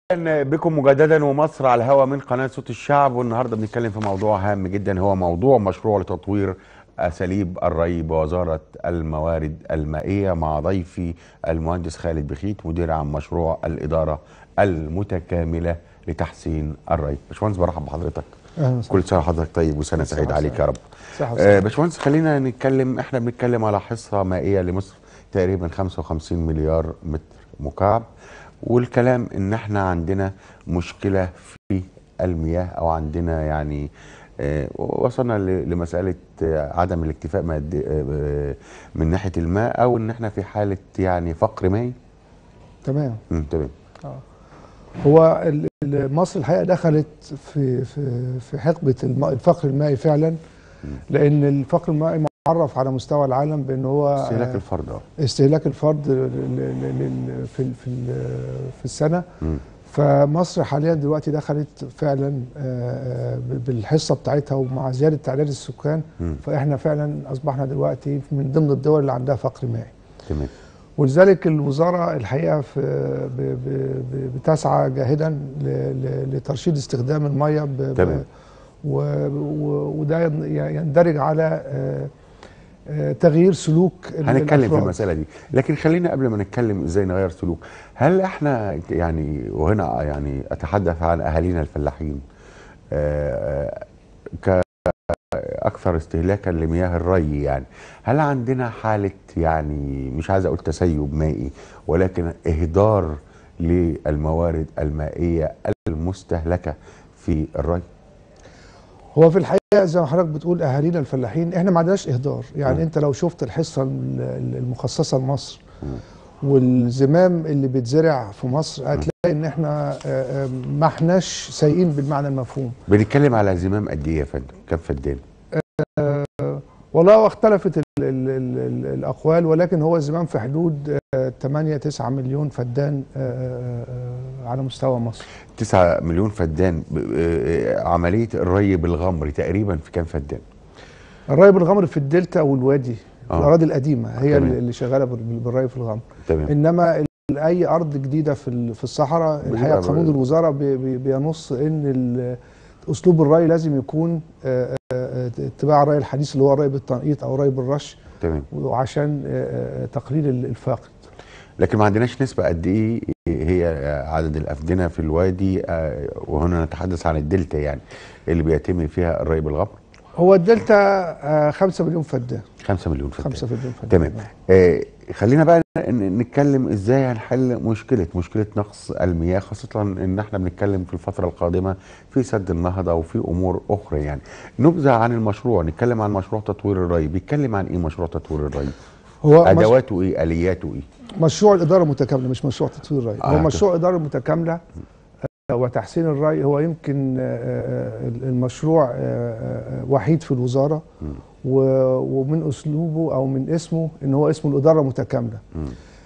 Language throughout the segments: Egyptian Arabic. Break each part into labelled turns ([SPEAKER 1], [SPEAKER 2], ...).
[SPEAKER 1] اهلا بكم مجددا ومصر على الهواء من قناه صوت الشعب والنهارده بنتكلم في موضوع هام جدا هو موضوع مشروع لتطوير اساليب الري بوزاره الموارد المائيه مع ضيفي المهندس خالد بخيت مدير عام مشروع الاداره المتكامله لتحسين الري. باشمهندس برحب بحضرتك.
[SPEAKER 2] اهلا وسهلا
[SPEAKER 1] كل سنه وحضرتك طيب وسنه
[SPEAKER 2] صحة
[SPEAKER 1] سعيده عليك يا رب.
[SPEAKER 2] صحة
[SPEAKER 1] آه
[SPEAKER 2] وسلامة.
[SPEAKER 1] باشمهندس خلينا نتكلم احنا بنتكلم على حصه مائيه لمصر تقريبا 55 مليار متر مكعب والكلام ان احنا عندنا مشكله في المياه او عندنا يعني آه وصلنا ل- لمساله آه، عدم الاكتفاء مادي- آه، من ناحيه الماء او ان احنا في حاله يعني فقر مائي
[SPEAKER 2] تمام
[SPEAKER 1] مم، تمام
[SPEAKER 2] هو ال- ال- مصر الحقيقه دخلت في في في حقبه الم- الفقر المائي فعلا لان الفقر المائي معرف على مستوى العالم بان هو
[SPEAKER 1] استهلاك
[SPEAKER 2] آه،
[SPEAKER 1] الفرد اه
[SPEAKER 2] استهلاك الفرد ل- ل- ل- في ال- في ال- في السنه
[SPEAKER 1] مم.
[SPEAKER 2] فمصر حاليا دلوقتي دخلت فعلا آه، آه، ب- بالحصه بتاعتها ومع زياده تعداد السكان
[SPEAKER 1] مم.
[SPEAKER 2] فاحنا فعلا اصبحنا دلوقتي من ضمن الدول اللي عندها فقر مائي
[SPEAKER 1] تمام
[SPEAKER 2] ولذلك الوزاره الحقيقه في ب ب ب بتسعى جاهدا ل- ل- لترشيد استخدام الميه ب- ب-
[SPEAKER 1] تمام.
[SPEAKER 2] و- و- وده ين- يندرج على آه، آه، تغيير سلوك ال-
[SPEAKER 1] هنتكلم في
[SPEAKER 2] الأفراد.
[SPEAKER 1] المسألة دي لكن خلينا قبل ما نتكلم ازاي نغير سلوك هل احنا يعني وهنا يعني اتحدث عن اهالينا الفلاحين آه، ك اكثر استهلاكا لمياه الري يعني هل عندنا حالة يعني مش عايز اقول تسيب مائي ولكن اهدار للموارد المائية المستهلكة في الري
[SPEAKER 2] هو في الحقيقه زي ما حضرتك بتقول اهالينا الفلاحين احنا ما عندناش اهدار يعني
[SPEAKER 1] مم.
[SPEAKER 2] انت لو شفت الحصه ال- ال- المخصصه لمصر
[SPEAKER 1] مم.
[SPEAKER 2] والزمام اللي بيتزرع في مصر هتلاقي ان احنا آه، آه، ما احناش سايقين بالمعنى المفهوم
[SPEAKER 1] بنتكلم على زمام قد ايه يا فندم كم فدان
[SPEAKER 2] والله اختلفت ال ال ال ال الاقوال ولكن هو الزمام في حدود آه، 8 9 مليون فدان آه، آه، على مستوى مصر
[SPEAKER 1] 9 مليون فدان ب- آه، عملية الري بالغمر تقريبا في كام فدان
[SPEAKER 2] الري بالغمر في الدلتا والوادي
[SPEAKER 1] آه.
[SPEAKER 2] الاراضي القديمه هي
[SPEAKER 1] تمام.
[SPEAKER 2] اللي شغاله بال- بالري في الغمر
[SPEAKER 1] تمام
[SPEAKER 2] انما ال- اي ارض جديده في ال- في الصحراء الحقيقه
[SPEAKER 1] بيبقى-
[SPEAKER 2] قانون الوزاره بي- بي- بينص ان ال- اسلوب الري لازم يكون آه، آه، آه، اتباع الري الحديث اللي هو الري بالتنقيط او الري بالرش
[SPEAKER 1] تمام
[SPEAKER 2] وعشان آه، آه، تقليل ال- الفاقد
[SPEAKER 1] لكن ما عندناش نسبة قد ايه هي عدد الأفدنة في الوادي آه، وهنا نتحدث عن الدلتا يعني اللي بيتم فيها الري بالغمر
[SPEAKER 2] هو الدلتا 5 مليون فدان
[SPEAKER 1] 5 مليون فدان
[SPEAKER 2] 5 مليون فدان
[SPEAKER 1] تمام آه خلينا بقى ن- نتكلم ازاي هنحل مشكله مشكله نقص المياه خاصه ان احنا بنتكلم في الفتره القادمه في سد النهضه وفي امور اخرى يعني نبذه عن المشروع نتكلم عن مشروع تطوير الري بيتكلم عن ايه مشروع تطوير الري
[SPEAKER 2] هو مش
[SPEAKER 1] ادواته ايه الياته ايه
[SPEAKER 2] مشروع الاداره المتكامله مش مشروع تطوير الري
[SPEAKER 1] آه،
[SPEAKER 2] هو
[SPEAKER 1] ده.
[SPEAKER 2] مشروع الاداره المتكامله آه، وتحسين الري هو يمكن آه، آه، المشروع آه، آه، وحيد في الوزاره
[SPEAKER 1] مم.
[SPEAKER 2] و- ومن اسلوبه او من اسمه ان هو اسمه الاداره المتكامله
[SPEAKER 1] مم.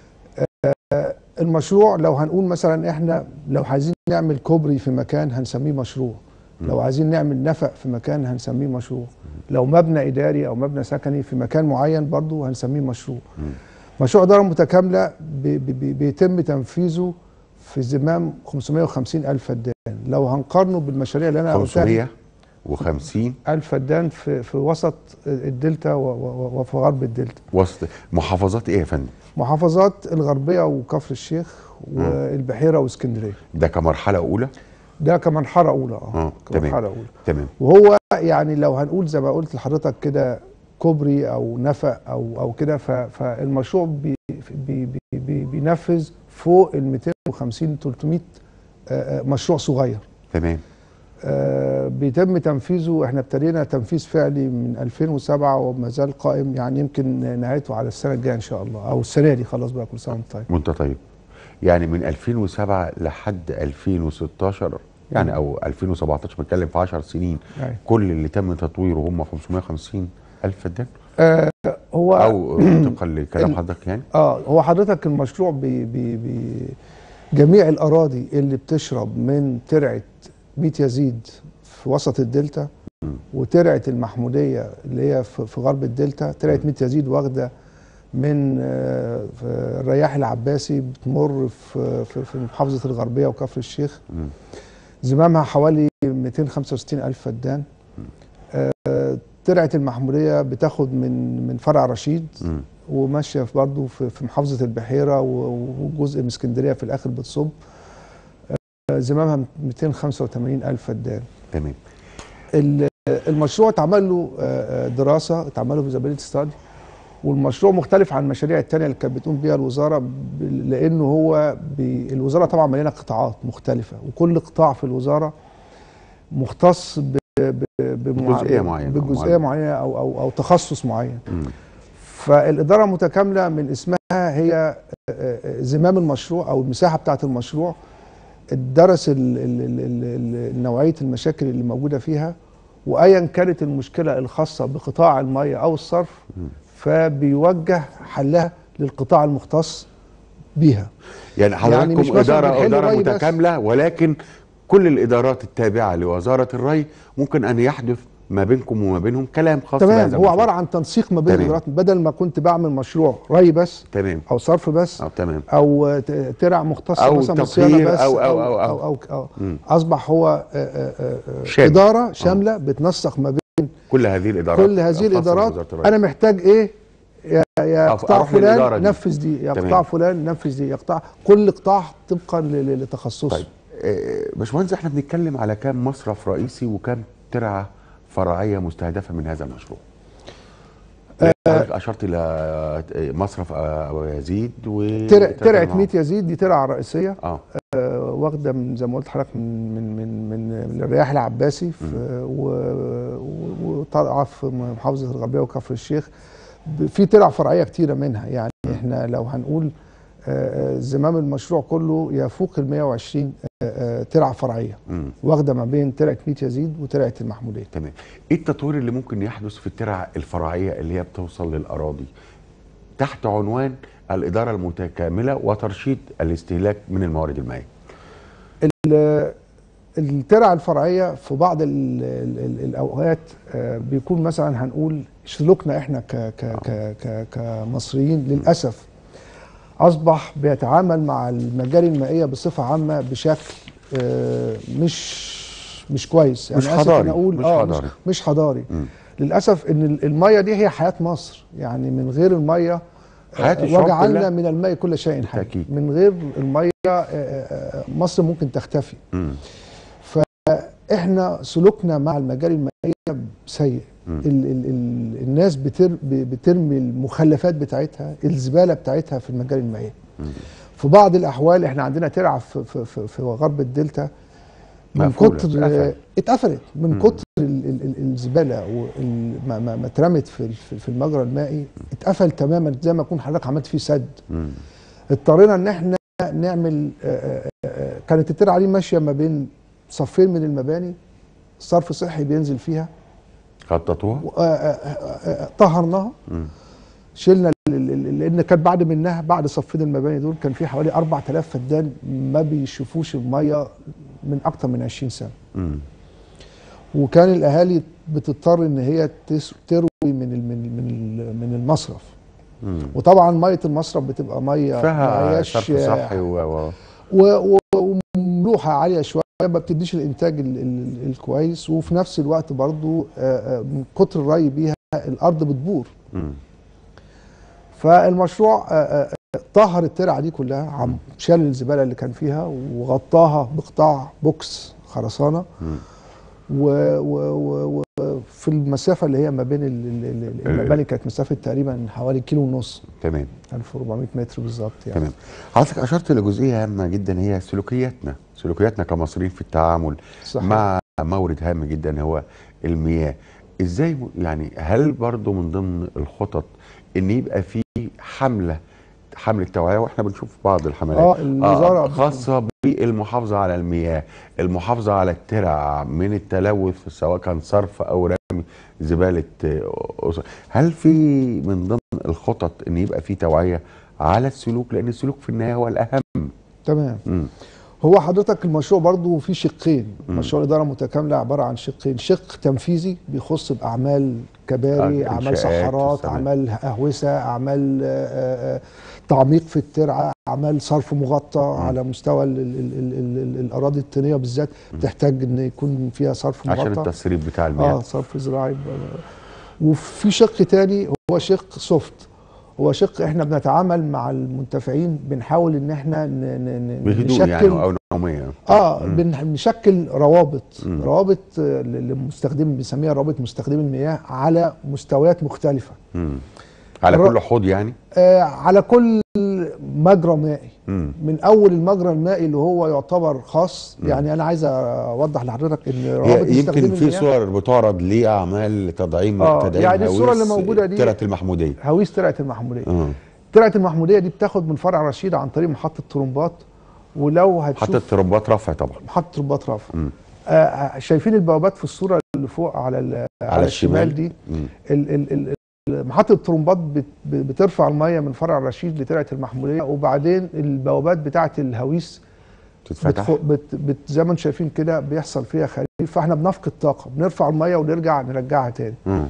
[SPEAKER 2] آه، المشروع لو هنقول مثلا احنا لو عايزين نعمل كوبري في مكان هنسميه مشروع لو عايزين نعمل نفق في مكان هنسميه مشروع لو مبنى اداري او مبنى سكني في مكان معين برضه هنسميه مشروع
[SPEAKER 1] مم.
[SPEAKER 2] مشروع اداره متكامله بي بي بيتم تنفيذه في زمام 550 الف فدان لو هنقارنه بالمشاريع اللي انا قلتها
[SPEAKER 1] 550
[SPEAKER 2] الف فدان في في وسط الدلتا و- و- وفي غرب الدلتا
[SPEAKER 1] وسط محافظات ايه يا فندم
[SPEAKER 2] محافظات الغربيه وكفر الشيخ والبحيره واسكندريه
[SPEAKER 1] ده كمرحله اولى
[SPEAKER 2] ده كمرحله اولى
[SPEAKER 1] آه،
[SPEAKER 2] اه
[SPEAKER 1] تمام.
[SPEAKER 2] كمرحله اولى
[SPEAKER 1] تمام
[SPEAKER 2] وهو يعني لو هنقول زي ما قلت لحضرتك كده كوبري او نفق او او كده ف- فالمشروع بي بي بي بي بينفذ فوق ال 250 300 آه، آه، مشروع صغير
[SPEAKER 1] تمام
[SPEAKER 2] آه، بيتم تنفيذه احنا ابتدينا تنفيذ فعلي من 2007 وما زال قائم يعني يمكن نهايته على السنه الجايه ان شاء الله او السنه دي خلاص بقى كل سنه وانت طيب
[SPEAKER 1] وانت طيب يعني من 2007 لحد 2016 يعني او 2017 بنتكلم في 10 سنين
[SPEAKER 2] أيوة.
[SPEAKER 1] كل اللي تم تطويره هم 550 الف فدان
[SPEAKER 2] آه هو
[SPEAKER 1] او طبقا لكلام
[SPEAKER 2] ال-
[SPEAKER 1] حضرتك يعني
[SPEAKER 2] اه هو حضرتك المشروع بي بي بي جميع الاراضي اللي بتشرب من ترعه بيت يزيد في وسط الدلتا
[SPEAKER 1] مم.
[SPEAKER 2] وترعه المحموديه اللي هي في في غرب الدلتا ترعه
[SPEAKER 1] مم.
[SPEAKER 2] بيت يزيد واخده من آه، في الرياح العباسي بتمر في في في محافظه الغربيه وكفر الشيخ
[SPEAKER 1] مم.
[SPEAKER 2] زمامها حوالي 265 الف فدان آه، ترعه المحموديه بتاخد من من فرع رشيد
[SPEAKER 1] مم.
[SPEAKER 2] وماشيه في برضه في في محافظه البحيره و- وجزء من اسكندريه في الاخر بتصب آه، زمامها 285 الف فدان
[SPEAKER 1] تمام
[SPEAKER 2] ال- المشروع اتعمل له آه، آه، دراسه اتعمل له فيزابيلتي ستادي والمشروع مختلف عن المشاريع التانية اللي كانت بتقوم بيها الوزاره ب- لانه هو بي الوزاره طبعا مليانه قطاعات مختلفه وكل قطاع في الوزاره مختص ب ب- بمع-
[SPEAKER 1] بجزئية معينة أو
[SPEAKER 2] بجزئيه
[SPEAKER 1] معينة.
[SPEAKER 2] معينه او او او تخصص معين
[SPEAKER 1] مم.
[SPEAKER 2] فالاداره المتكامله من اسمها هي آه، آه، زمام المشروع او المساحه بتاعه المشروع درس ال- ال- ال- ال- ال- نوعيه المشاكل اللي موجوده فيها وايا كانت المشكله الخاصه بقطاع الميه او الصرف فبيوجه حلها للقطاع المختص بيها
[SPEAKER 1] يعني حضراتكم
[SPEAKER 2] مش مثلاً
[SPEAKER 1] اداره
[SPEAKER 2] بنحل
[SPEAKER 1] اداره
[SPEAKER 2] ري بس.
[SPEAKER 1] متكامله ولكن كل الادارات التابعه لوزاره الري ممكن ان يحدث ما بينكم وما بينهم كلام خاص
[SPEAKER 2] تمام
[SPEAKER 1] بهذا
[SPEAKER 2] هو
[SPEAKER 1] المشروع.
[SPEAKER 2] عباره عن تنسيق ما بين
[SPEAKER 1] تمام.
[SPEAKER 2] الادارات بدل ما كنت بعمل مشروع ري بس
[SPEAKER 1] تمام
[SPEAKER 2] او صرف بس
[SPEAKER 1] اه تمام
[SPEAKER 2] او ت- ترع مختصه
[SPEAKER 1] أو
[SPEAKER 2] مثلا
[SPEAKER 1] تطهير
[SPEAKER 2] بالصيانه بس
[SPEAKER 1] أو- أو-
[SPEAKER 2] او
[SPEAKER 1] أو-
[SPEAKER 2] او, أو, أو
[SPEAKER 1] مم.
[SPEAKER 2] اصبح هو آه، آه، آه،
[SPEAKER 1] شامل.
[SPEAKER 2] اداره شامله بتنسق ما بين
[SPEAKER 1] كل هذه الادارات
[SPEAKER 2] كل هذه
[SPEAKER 1] الخاصة
[SPEAKER 2] الادارات
[SPEAKER 1] بوزارة الري.
[SPEAKER 2] انا محتاج ايه يا يا
[SPEAKER 1] أف-
[SPEAKER 2] قطاع
[SPEAKER 1] أروح للإدارة
[SPEAKER 2] فلان
[SPEAKER 1] دي.
[SPEAKER 2] نفذ دي يا
[SPEAKER 1] تمام.
[SPEAKER 2] قطاع فلان نفذ دي يا قطاع كل قطاع طبقا ل- ل- لتخصصه
[SPEAKER 1] طيب آه، باشمهندس احنا بنتكلم على كام مصرف رئيسي وكام ترعه فرعيه مستهدفه من هذا المشروع حضرتك اشرت الى آه، مصرف آه، ابو يزيد و
[SPEAKER 2] ترع ترعه 100 يزيد دي ترعه رئيسيه
[SPEAKER 1] اه
[SPEAKER 2] آه، واخده من زي ما قلت لحضرتك من من من من, من الرياح العباسي في و- و- وطالعه في محافظه الغربيه وكفر الشيخ ب- في ترع فرعيه كتيره منها يعني احنا لو هنقول آه، آه، زمام المشروع كله يفوق ال 120 آه، آه، ترعه فرعيه
[SPEAKER 1] مم.
[SPEAKER 2] واخده ما بين ترعه 100 يزيد وترعه المحموديه
[SPEAKER 1] تمام ايه التطوير اللي ممكن يحدث في الترع الفرعيه اللي هي بتوصل للاراضي تحت عنوان الاداره المتكامله وترشيد الاستهلاك من الموارد المائيه
[SPEAKER 2] ال- الترع الفرعيه في بعض ال ال ال الاوقات آه، بيكون مثلا هنقول سلوكنا احنا ك ك ك ك كمصريين للاسف اصبح بيتعامل مع المجاري المائيه بصفه عامه بشكل آه، مش مش كويس
[SPEAKER 1] مش
[SPEAKER 2] آسف
[SPEAKER 1] حضاري،
[SPEAKER 2] إن اقول
[SPEAKER 1] مش
[SPEAKER 2] اه
[SPEAKER 1] حضاري.
[SPEAKER 2] مش, مش حضاري
[SPEAKER 1] مم.
[SPEAKER 2] للاسف ان ال- الميه دي هي حياه مصر يعني من غير الميه
[SPEAKER 1] حياة
[SPEAKER 2] آه،
[SPEAKER 1] الشعوب
[SPEAKER 2] وجعلنا
[SPEAKER 1] كلها.
[SPEAKER 2] من الماء كل شيء حي
[SPEAKER 1] بالتأكيد.
[SPEAKER 2] من غير الميه آه، آه، آه، مصر ممكن تختفي
[SPEAKER 1] مم.
[SPEAKER 2] احنا سلوكنا مع المجاري المائيه سيء
[SPEAKER 1] مم.
[SPEAKER 2] ال ال ال الناس بتر ب- بترمي المخلفات بتاعتها الزباله بتاعتها في المجاري المائيه
[SPEAKER 1] مم.
[SPEAKER 2] في بعض الاحوال احنا عندنا ترعه في, في, في, في غرب الدلتا من
[SPEAKER 1] مقفولة،
[SPEAKER 2] كتر
[SPEAKER 1] اتقفلت.
[SPEAKER 2] اتقفلت من
[SPEAKER 1] مم.
[SPEAKER 2] كتر ال ال ال الزباله وال- ما, ما, ما اترمت في, ال- في, في المجرى المائي اتقفل تماما زي ما يكون حضرتك عملت فيه سد
[SPEAKER 1] مم.
[SPEAKER 2] اضطرينا ان احنا نعمل آه، آه، آه، كانت الترعه دي ماشيه ما بين صفين من المباني صرف صحي بينزل فيها
[SPEAKER 1] خططوها
[SPEAKER 2] و- آه، آه، آه، آه، طهرناها
[SPEAKER 1] مم.
[SPEAKER 2] شلنا ال- ال- ال- لان كان بعد منها بعد صفين المباني دول كان في حوالي 4000 فدان ما بيشوفوش الميه من اكتر من 20 سنه
[SPEAKER 1] مم.
[SPEAKER 2] وكان الاهالي بتضطر ان هي تس- تروي من ال- من ال- من ال- من المصرف
[SPEAKER 1] مم.
[SPEAKER 2] وطبعا ميه المصرف بتبقى ميه
[SPEAKER 1] فيها
[SPEAKER 2] ما
[SPEAKER 1] صرف
[SPEAKER 2] هياش-
[SPEAKER 1] صحي و... و...
[SPEAKER 2] و- و- وملوحه عاليه شويه ما بتديش الانتاج ال ال الكويس وفي نفس الوقت برضو آه، آه، من كتر الري بيها الارض بتبور
[SPEAKER 1] مم.
[SPEAKER 2] فالمشروع آه، آه، طهر الترعه دي كلها عم شال الزباله اللي كان فيها وغطاها بقطاع بوكس خرسانه
[SPEAKER 1] مم.
[SPEAKER 2] و- و- و- وفي المسافه اللي هي ما بين ال- ال- ال- المباني كانت مسافه تقريبا حوالي كيلو ونص
[SPEAKER 1] تمام
[SPEAKER 2] 1400 متر بالظبط يعني
[SPEAKER 1] تمام حضرتك اشرت لجزئيه هامه جدا هي سلوكياتنا سلوكياتنا كمصريين في التعامل
[SPEAKER 2] صحيح.
[SPEAKER 1] مع مورد هام جدا هو المياه ازاي م- يعني هل برضو من ضمن الخطط ان يبقى في حمله حمله توعيه واحنا بنشوف بعض الحملات
[SPEAKER 2] اه الوزاره
[SPEAKER 1] خاصه بالمحافظه على المياه المحافظه على الترع من التلوث سواء كان صرف او رمي زباله آه، أسر. هل في من ضمن الخطط ان يبقى في توعيه على السلوك لان السلوك في النهايه هو الاهم
[SPEAKER 2] تمام
[SPEAKER 1] مم.
[SPEAKER 2] هو حضرتك المشروع برضو فيه شقين
[SPEAKER 1] مم.
[SPEAKER 2] مشروع الإدارة المتكاملة عبارة عن شقين شق تنفيذي بيخص بأعمال كباري
[SPEAKER 1] آه،
[SPEAKER 2] اعمال
[SPEAKER 1] إنشاءات،
[SPEAKER 2] صحارات
[SPEAKER 1] تمام.
[SPEAKER 2] اعمال اهوسه اعمال آه، آه، تعميق في الترعه اعمال صرف مغطى على مستوى ال ال ال ال ال الاراضي الطينيه بالذات بتحتاج ان يكون فيها صرف
[SPEAKER 1] عشان
[SPEAKER 2] مغطى
[SPEAKER 1] التسريب بتاع
[SPEAKER 2] اه
[SPEAKER 1] المياه
[SPEAKER 2] صرف زراعي ب- وفي شق تاني هو شق سوفت هو شق احنا بنتعامل مع المنتفعين بنحاول ان احنا ن- ن- ن-
[SPEAKER 1] بهدوء يعني او نوميه
[SPEAKER 2] اه بن- بنشكل روابط روابط آه، ل- للمستخدم بنسميها روابط مستخدمي المياه على مستويات مختلفه
[SPEAKER 1] مم. على
[SPEAKER 2] الر-
[SPEAKER 1] كل حوض يعني
[SPEAKER 2] آه على كل مجرى مائي
[SPEAKER 1] مم.
[SPEAKER 2] من اول المجرى المائي اللي هو يعتبر خاص يعني انا عايز اوضح لحضرتك ان روابط
[SPEAKER 1] ي-
[SPEAKER 2] مستخدمي
[SPEAKER 1] يمكن في
[SPEAKER 2] المياه
[SPEAKER 1] صور بتعرض لاعمال تدعيم
[SPEAKER 2] آه،
[SPEAKER 1] تدعيم
[SPEAKER 2] يعني الصورة
[SPEAKER 1] هويس
[SPEAKER 2] اللي موجودة دي-
[SPEAKER 1] ترعه المحموديه
[SPEAKER 2] هويس ترعه المحموديه
[SPEAKER 1] اه
[SPEAKER 2] ترعه المحموديه دي بتاخد من فرع رشيد عن طريق محطه طرمبات ولو هتشوف
[SPEAKER 1] حتى تربات رفع طبعا
[SPEAKER 2] محطه طرمبات رفع
[SPEAKER 1] مم.
[SPEAKER 2] آه شايفين البوابات في الصوره اللي فوق على ال- على الشمال
[SPEAKER 1] الشمال.
[SPEAKER 2] دي
[SPEAKER 1] مم.
[SPEAKER 2] ال ال ال ال- محطه الطرمبات بت بترفع الميه من فرع رشيد لترعه المحموديه وبعدين البوابات بتاعه الهويس
[SPEAKER 1] تتفتح
[SPEAKER 2] بتخ... بت... بت... زي ما انتم شايفين كده بيحصل فيها خريف فاحنا بنفقد طاقه بنرفع الميه ونرجع نرجعها تاني
[SPEAKER 1] مم.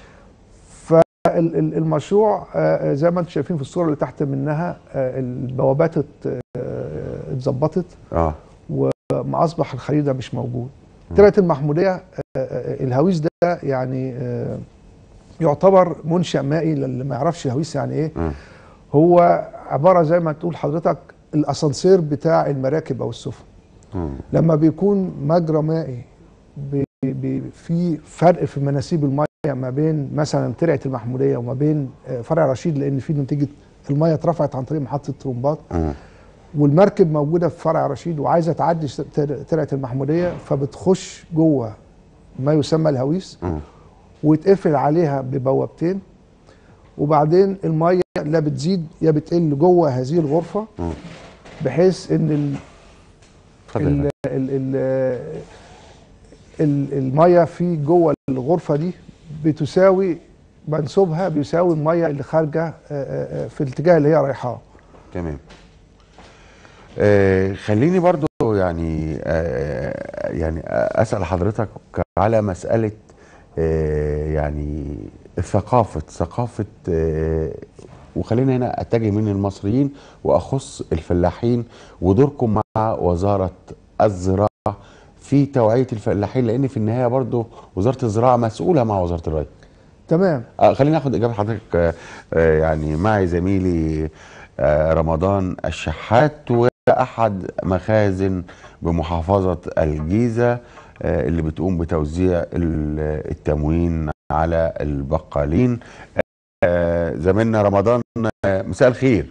[SPEAKER 2] ال- ال- المشروع آه، آه، زي ما انتم شايفين في الصوره اللي تحت منها آه، البوابات ات- آه، اتظبطت
[SPEAKER 1] اه
[SPEAKER 2] ما اصبح الخريف ده مش موجود ترعه المحموديه آه، آه، الهويس ده يعني آه، يعتبر منشا مائي للي ما يعرفش الهويس يعني ايه
[SPEAKER 1] مم.
[SPEAKER 2] هو عباره زي ما تقول حضرتك الاسانسير بتاع المراكب او السفن
[SPEAKER 1] مم.
[SPEAKER 2] لما بيكون مجرى مائي بي بي في فرق في مناسيب الميه ما بين مثلا ترعه المحموديه وما بين آه، فرع رشيد لان في نتيجه الميه اترفعت عن طريق محطه طرمبات
[SPEAKER 1] مم.
[SPEAKER 2] والمركب موجوده في فرع رشيد وعايزه تعدي س- تر- ترعه المحموديه فبتخش جوه ما يسمى الهويس
[SPEAKER 1] مم.
[SPEAKER 2] ويتقفل عليها ببوابتين وبعدين الميه لا بتزيد يا بتقل جوه هذه الغرفه
[SPEAKER 1] مم.
[SPEAKER 2] بحيث ان ال
[SPEAKER 1] اتفضل
[SPEAKER 2] ال ال ال ال الميه في جوه الغرفه دي بتساوي منسوبها بيساوي الميه اللي خارجه آه، آه، آه، في الاتجاه اللي هي رايحاه
[SPEAKER 1] تمام آه خليني برضو يعني آه يعني اسال حضرتك على مساله آه يعني ثقافه ثقافه آه وخلينا هنا اتجه من المصريين واخص الفلاحين ودوركم مع وزاره الزراعه في توعيه الفلاحين لان في النهايه برضو وزاره الزراعه مسؤوله مع وزاره الري
[SPEAKER 2] تمام
[SPEAKER 1] آه خلينا ناخد اجابه حضرتك آه آه يعني معي زميلي آه رمضان الشحات واحد مخازن بمحافظه الجيزه آه اللي بتقوم بتوزيع ال- التموين على البقالين آه زميلنا رمضان آه مساء الخير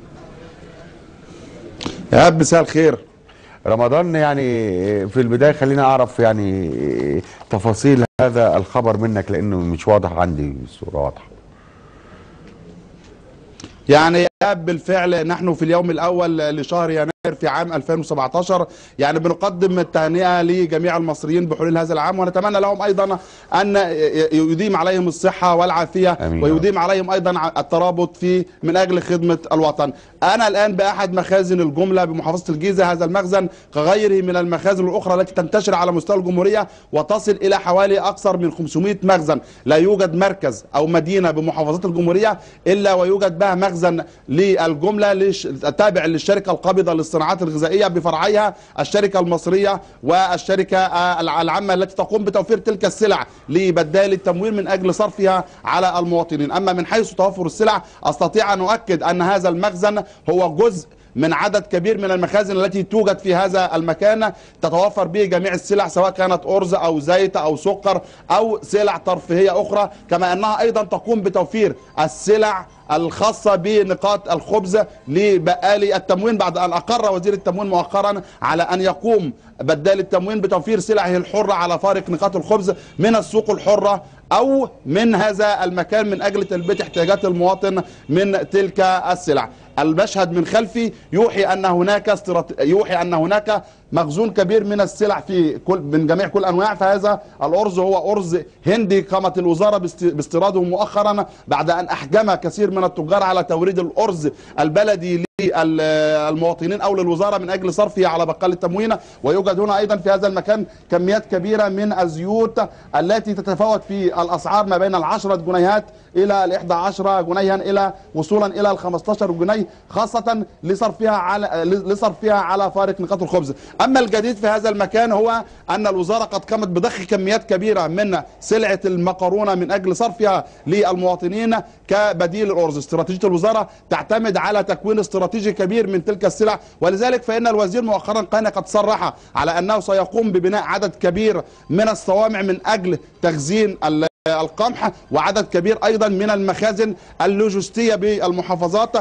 [SPEAKER 3] يا أب مساء الخير
[SPEAKER 1] رمضان يعني في البدايه خلينا اعرف يعني تفاصيل هذا الخبر منك لانه مش واضح عندي الصوره واضحه
[SPEAKER 3] يعني يا أب بالفعل نحن في اليوم الأول لشهر يناير في عام 2017 يعني بنقدم التهنئة لجميع المصريين بحلول هذا العام ونتمنى لهم أيضا أن يديم عليهم الصحة والعافية
[SPEAKER 1] آمين.
[SPEAKER 3] ويديم عليهم أيضا الترابط في من أجل خدمة الوطن أنا الآن بأحد مخازن الجملة بمحافظة الجيزة هذا المخزن كغيره من المخازن الأخرى التي تنتشر على مستوى الجمهورية وتصل إلى حوالي أكثر من 500 مخزن لا يوجد مركز أو مدينة بمحافظات الجمهورية إلا ويوجد بها مخزن للجملة لش... تابع للشركة القابضة للصناعات الغذائية بفرعيها الشركة المصرية والشركة آه، العامة التي تقوم بتوفير تلك السلع لبدال التموين من أجل صرفها على المواطنين أما من حيث توفر السلع أستطيع أن أؤكد أن هذا المخزن هو جزء من عدد كبير من المخازن التي توجد في هذا المكان تتوفر به جميع السلع سواء كانت أرز أو زيت أو سكر أو سلع ترفيهية أخرى كما أنها أيضا تقوم بتوفير السلع الخاصة بنقاط الخبز لبقالي التموين بعد أن أقر وزير التموين مؤخرا على أن يقوم بدال التموين بتوفير سلعه الحرة على فارق نقاط الخبز من السوق الحرة أو من هذا المكان من أجل تلبية احتياجات المواطن من تلك السلع المشهد من خلفي يوحي أن هناك استرات... يوحي أن هناك مخزون كبير من السلع في كل من جميع كل أنواع فهذا الأرز هو أرز هندي قامت الوزارة باست... باستيراده مؤخرا بعد أن أحجم كثير من التجار على توريد الأرز البلدي ال- المواطنين او للوزاره من اجل صرفه على بقال التموين ويوجد هنا ايضا في هذا المكان كميات كبيره من الزيوت التي تتفاوت في الاسعار ما بين العشرة جنيهات الى ال 11 جنيها الى وصولا الى ال 15 جنيه خاصه لصرفها على لصرفها على فارق نقاط الخبز اما الجديد في هذا المكان هو ان الوزاره قد قامت بضخ كميات كبيره من سلعه المكرونه من اجل صرفها للمواطنين كبديل الارز استراتيجيه الوزاره تعتمد على تكوين استراتيجي كبير من تلك السلع ولذلك فان الوزير مؤخرا كان قد صرح على انه سيقوم ببناء عدد كبير من الصوامع من اجل تخزين ال- القمح وعدد كبير ايضا من المخازن اللوجستيه بالمحافظات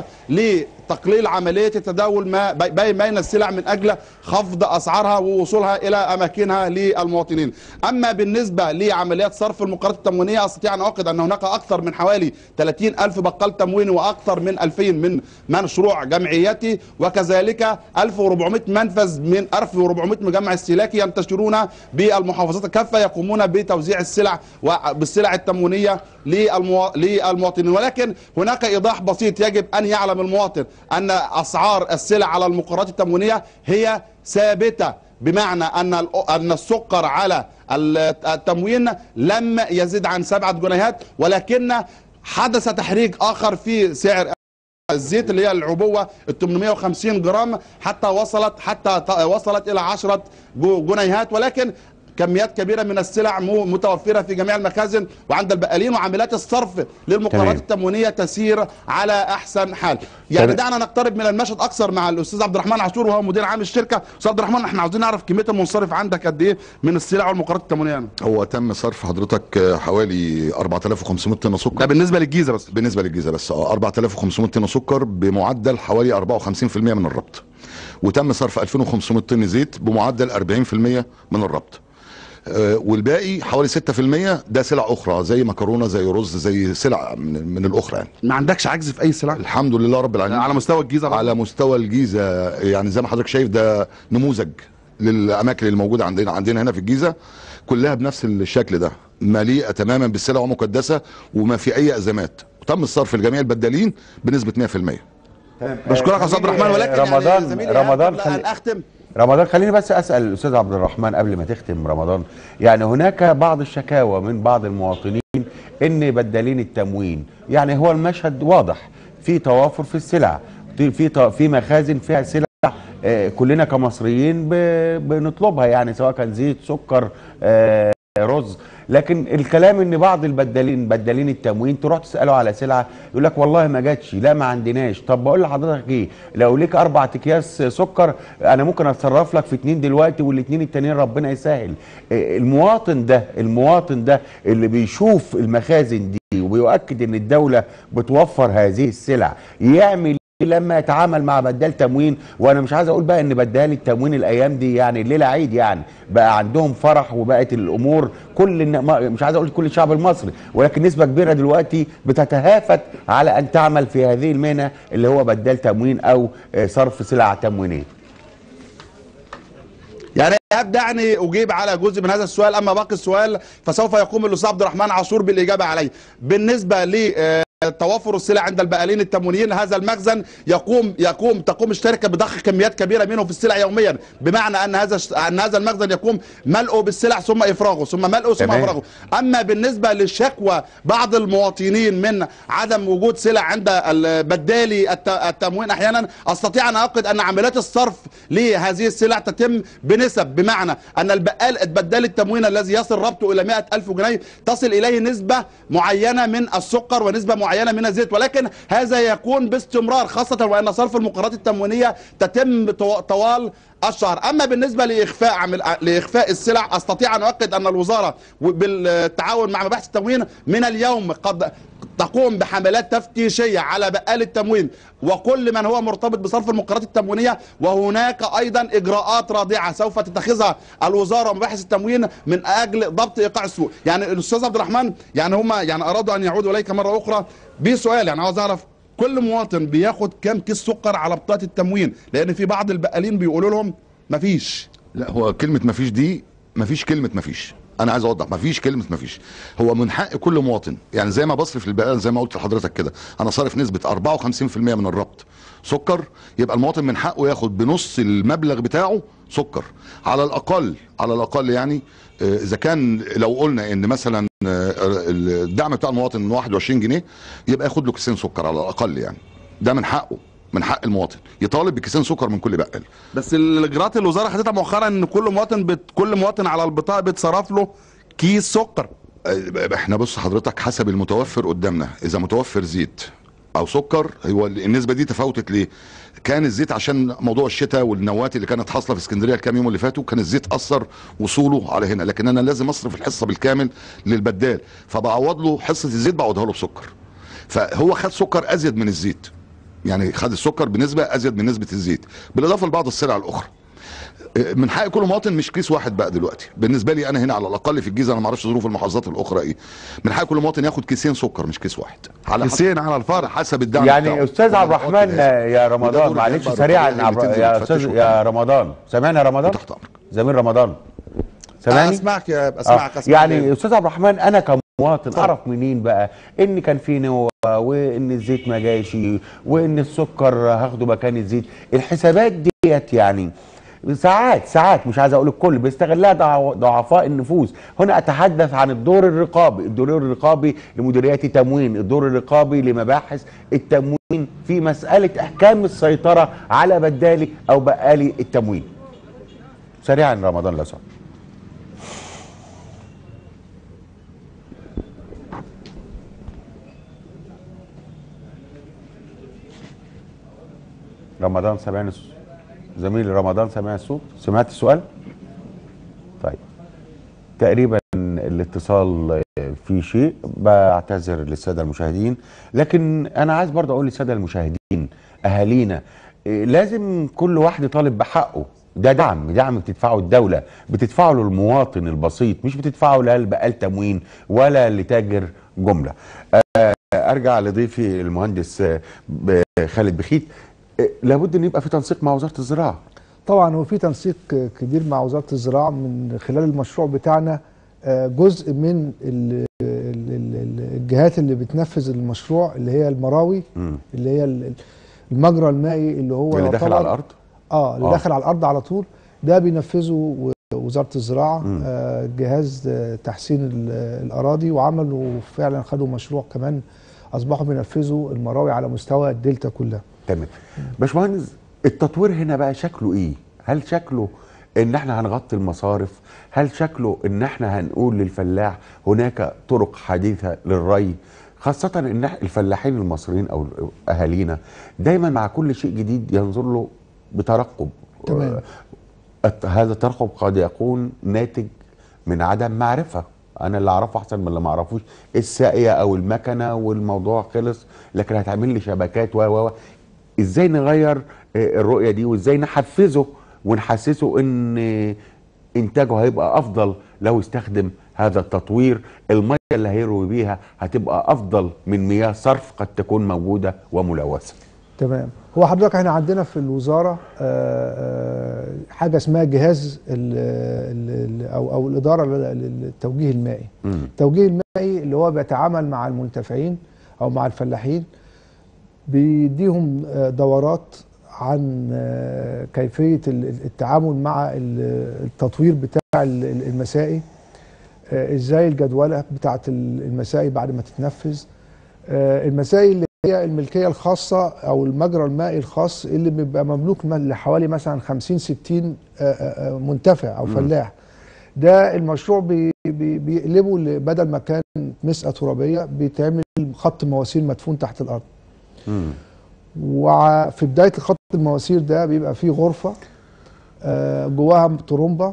[SPEAKER 3] لتقليل عمليه التداول ما بي- بين بين السلع من اجل خفض اسعارها ووصولها الى اماكنها للمواطنين. اما بالنسبه لعمليات صرف المقررات التموينيه استطيع ان اؤكد ان هناك اكثر من حوالي 30 الف بقال تمويني واكثر من 2000 من مشروع جمعيتي وكذلك 1400 منفذ من 1400 مجمع استهلاكي ينتشرون بالمحافظات كافه يقومون بتوزيع السلع وبالسلع التموينيه للموا- للمواطنين ولكن هناك ايضاح بسيط يجب ان يعلم المواطن ان اسعار السلع على المقررات التموينيه هي ثابته بمعنى ان ال- ان السكر على ال- التموين لم يزيد عن سبعة جنيهات ولكن حدث تحريك اخر في سعر الزيت اللي هي العبوه ال 850 جرام حتى وصلت حتى ت- وصلت الى 10 جو- جنيهات ولكن كميات كبيره من السلع مو- متوفره في جميع المخازن وعند البقالين وعاملات الصرف للمقررات
[SPEAKER 1] تمام.
[SPEAKER 3] التموينيه تسير على احسن حال يعني
[SPEAKER 1] تمام.
[SPEAKER 3] دعنا نقترب من المشهد اكثر مع الاستاذ عبد الرحمن عاشور وهو مدير عام الشركه استاذ عبد الرحمن احنا عاوزين نعرف كميه المنصرف عندك قد ايه من السلع والمقررات التموينيه يعني.
[SPEAKER 4] هو تم صرف حضرتك حوالي 4500 طن
[SPEAKER 3] ده
[SPEAKER 4] سكر
[SPEAKER 3] بالنسبه للجيزه بس
[SPEAKER 4] بالنسبه للجيزه بس اه 4500 طن سكر بمعدل حوالي 54% من الربط وتم صرف 2500 طن زيت بمعدل 40% من الربط آه، والباقي حوالي 6% ده سلع اخرى زي مكرونه زي رز زي سلع من, من الاخرى يعني
[SPEAKER 3] ما عندكش عجز في اي سلع
[SPEAKER 4] الحمد لله رب العالمين
[SPEAKER 3] على مستوى الجيزه برضه؟
[SPEAKER 4] على مستوى الجيزه يعني زي ما حضرتك شايف ده نموذج للاماكن اللي موجوده عندنا عندنا هنا في الجيزه كلها بنفس الشكل ده مليئه تماما بالسلع ومقدسه وما في اي ازمات وتم الصرف لجميع البدالين بنسبه 100%
[SPEAKER 3] بشكرك يا استاذ عبد الرحمن ولكن يعني
[SPEAKER 1] رمضان
[SPEAKER 3] زميلي
[SPEAKER 1] رمضان
[SPEAKER 3] قبل ان
[SPEAKER 1] خلي
[SPEAKER 3] اختم
[SPEAKER 1] رمضان خليني بس اسال الاستاذ عبد الرحمن قبل ما تختم رمضان يعني هناك بعض الشكاوى من بعض المواطنين ان بدالين التموين يعني هو المشهد واضح في توافر في السلع في ط- في مخازن فيها سلع آه، كلنا كمصريين ب- بنطلبها يعني سواء كان زيت سكر آه، رز لكن الكلام ان بعض البدالين بدالين التموين تروح تساله على سلعه يقول لك والله ما جاتش لا ما عندناش طب بقول لحضرتك ايه لو ليك اربع اكياس سكر انا ممكن اتصرف لك في اتنين دلوقتي والاثنين التانيين ربنا يسهل إيه، المواطن ده المواطن ده اللي بيشوف المخازن دي وبيؤكد ان الدوله بتوفر هذه السلع يعمل إيه لما يتعامل مع بدال تموين وانا مش عايز اقول بقى ان بدال التموين الايام دي يعني الليله عيد يعني بقى عندهم فرح وبقت الامور كل الن- ما- مش عايز اقول كل الشعب المصري ولكن نسبه كبيره دلوقتي بتتهافت على ان تعمل في هذه المهنه اللي هو بدال تموين او آه، صرف سلع تموينيه
[SPEAKER 3] يعني دعني اجيب على جزء من هذا السؤال اما باقي السؤال فسوف يقوم الاستاذ عبد الرحمن عاشور بالاجابه عليه بالنسبه ل آه، توافر السلع عند البقالين التموينيين هذا المخزن يقوم يقوم تقوم الشركه بضخ كميات كبيره منه في السلع يوميا بمعنى ان هذا الش- ان هذا المخزن يقوم ملئه بالسلع ثم افراغه ثم ملئه ثم
[SPEAKER 1] تمام.
[SPEAKER 3] افراغه اما بالنسبه للشكوى بعض المواطنين من عدم وجود سلع عند ال- بدالي الت- التموين احيانا استطيع ان اؤكد ان عمليات الصرف لهذه السلع تتم بنسب بمعنى ان البقال بدال التموين الذي يصل ربطه الى 100 الف جنيه تصل اليه نسبه معينه من السكر ونسبه معينه من الزيت ولكن هذا يكون باستمرار خاصه وان صرف المقررات التموينيه تتم طو- طوال الشهر اما بالنسبه لاخفاء عمل لاخفاء السلع استطيع ان اؤكد ان الوزاره بالتعاون مع مباحث التموين من اليوم قد تقوم بحملات تفتيشيه على بقال التموين وكل من هو مرتبط بصرف المقررات التموينيه وهناك ايضا اجراءات رادعه سوف تتخذها الوزاره ومباحث التموين من اجل ضبط ايقاع السوق يعني الاستاذ عبد الرحمن يعني هم يعني ارادوا ان يعودوا اليك مره اخرى بسؤال يعني عاوز اعرف كل مواطن بياخد كام كيس سكر على بطاقه التموين لان في بعض البقالين بيقولوا لهم مفيش
[SPEAKER 4] لا هو كلمه مفيش دي مفيش كلمه مفيش انا عايز اوضح مفيش كلمه مفيش هو من حق كل مواطن يعني زي ما بصرف البقاله زي ما قلت لحضرتك كده انا صارف نسبه 54% من الربط سكر يبقى المواطن من حقه ياخد بنص المبلغ بتاعه سكر على الاقل على الاقل يعني آه، اذا كان لو قلنا ان مثلا آه، الدعم بتاع المواطن من 21 جنيه يبقى ياخد له كيسين سكر على الاقل يعني ده من حقه من حق المواطن يطالب بكيسين سكر من كل بقال
[SPEAKER 3] بس الاجراءات اللي الوزاره خدتها مؤخرا ان كل مواطن بت... كل مواطن على البطاقه بيتصرف له كيس سكر
[SPEAKER 4] آه، احنا بص حضرتك حسب المتوفر قدامنا اذا متوفر زيت او سكر هو النسبه دي تفاوتت ليه كان الزيت عشان موضوع الشتاء والنوات اللي كانت حاصله في اسكندريه الكام يوم اللي فاتوا كان الزيت اثر وصوله على هنا لكن انا لازم اصرف الحصه بالكامل للبدال فبعوض له حصه الزيت بعوضها له بسكر فهو خد سكر ازيد من الزيت يعني خد السكر بنسبه ازيد من نسبه الزيت بالاضافه لبعض السلع الاخرى من حق كل مواطن مش كيس واحد بقى دلوقتي بالنسبه لي انا هنا على الاقل في الجيزه انا ما اعرفش ظروف المحافظات الاخرى ايه من حق كل مواطن ياخد كيسين سكر مش كيس واحد على حسب
[SPEAKER 3] كيسين على الفرد
[SPEAKER 4] على حسب الدعم
[SPEAKER 1] يعني
[SPEAKER 4] بتاعه.
[SPEAKER 1] استاذ عبد
[SPEAKER 4] والمواطن
[SPEAKER 1] الرحمن
[SPEAKER 4] لازم.
[SPEAKER 1] يا
[SPEAKER 4] وده
[SPEAKER 1] رمضان
[SPEAKER 4] دور
[SPEAKER 1] معلش
[SPEAKER 4] الجهات
[SPEAKER 1] سريعا
[SPEAKER 4] الرقابية
[SPEAKER 1] يا
[SPEAKER 4] اللي
[SPEAKER 1] عبد-
[SPEAKER 4] بتنزل
[SPEAKER 1] يا
[SPEAKER 4] وتفتش
[SPEAKER 1] استاذ
[SPEAKER 4] وكده.
[SPEAKER 1] يا رمضان سامعني يا رمضان
[SPEAKER 4] تحت امرك
[SPEAKER 1] زميل رمضان
[SPEAKER 3] آه،
[SPEAKER 1] سامعني
[SPEAKER 3] اسمعك يا
[SPEAKER 1] آه.
[SPEAKER 3] اسمعك اسمعك
[SPEAKER 1] يعني استاذ عبد الرحمن انا كمواطن اعرف منين بقى ان كان في نوى وان الزيت ما جايش وان السكر هاخده مكان الزيت الحسابات ديت يعني ساعات ساعات مش عايز اقول الكل بيستغلها ضع- ضعفاء النفوس هنا اتحدث عن الدور الرقابي الدور الرقابي لمديريات التموين الدور الرقابي لمباحث التموين في مساله احكام السيطره على بدالي او بقالي التموين سريعا رمضان لو سمحت رمضان سمعني الصوت زميلي رمضان سمع الصوت سمعت السؤال طيب تقريبا الاتصال في شيء بعتذر للساده المشاهدين لكن انا عايز برضه اقول للساده المشاهدين اهالينا إيه، لازم كل واحد يطالب بحقه ده دعم دعم بتدفعه الدوله بتدفعه للمواطن البسيط مش بتدفعه لا لبقال تموين ولا لتاجر جمله آه، ارجع لضيفي المهندس آه، ب- خالد بخيت آه، لابد ان يبقى في تنسيق مع وزاره الزراعه
[SPEAKER 2] طبعا هو في تنسيق كبير مع وزاره الزراعه من خلال المشروع بتاعنا آه، جزء من ال- ال- ال- الجهات اللي بتنفذ المشروع اللي هي المراوي
[SPEAKER 1] مم.
[SPEAKER 2] اللي هي ال- المجرى المائي اللي هو
[SPEAKER 1] اللي داخل
[SPEAKER 2] يعتبر-
[SPEAKER 1] على الارض
[SPEAKER 2] اه اللي
[SPEAKER 1] آه.
[SPEAKER 2] داخل على الارض على طول ده بينفذه و- وزاره الزراعه
[SPEAKER 1] مم.
[SPEAKER 2] آه جهاز آه، تحسين ال- الاراضي وعملوا فعلا خدوا مشروع كمان اصبحوا بينفذوا المراوي على مستوى الدلتا كلها
[SPEAKER 1] تمام باشمهندس التطوير هنا بقى شكله ايه هل شكله ان احنا هنغطي المصارف هل شكله ان احنا هنقول للفلاح هناك طرق حديثه للري خاصة ان إح- الفلاحين المصريين او اهالينا دايما مع كل شيء جديد ينظر له بترقب
[SPEAKER 2] تمام.
[SPEAKER 1] الت- هذا الترقب قد يكون ناتج من عدم معرفة انا اللي اعرفه احسن من اللي ما اعرفوش الساقية او المكنة والموضوع خلص لكن هتعمل لي شبكات و و و. ازاي نغير آه، الرؤية دي وازاي نحفزه ونحسسه ان آه، انتاجه هيبقى افضل لو استخدم هذا التطوير المية اللي هيروي بيها هتبقى افضل من مياه صرف قد تكون موجودة وملوثة
[SPEAKER 2] تمام هو حضرتك احنا عندنا في الوزاره آه، آه، حاجه اسمها جهاز ال ال او او الاداره لل- للتوجيه المائي
[SPEAKER 1] مم.
[SPEAKER 2] التوجيه المائي اللي هو بيتعامل مع المنتفعين او مع الفلاحين بيديهم آه، دورات عن آه، كيفيه ال- التعامل مع ال- التطوير بتاع ال- ال- المسائي آه، ازاي الجدوله بتاعه ال- المسائي بعد ما تتنفذ آه، المسائي اللي هي الملكيه الخاصه او المجرى المائي الخاص اللي بيبقى مملوك من- لحوالي مثلا 50 60 آه، آه، آه، منتفع او فلاح ده المشروع بي بي بيقلبه ل- بدل ما كان مسقه ترابيه بيتعمل خط مواسير مدفون تحت الارض
[SPEAKER 1] مم.
[SPEAKER 2] وفي بدايه خط المواسير ده بيبقى فيه غرفه آه، جواها طرمبه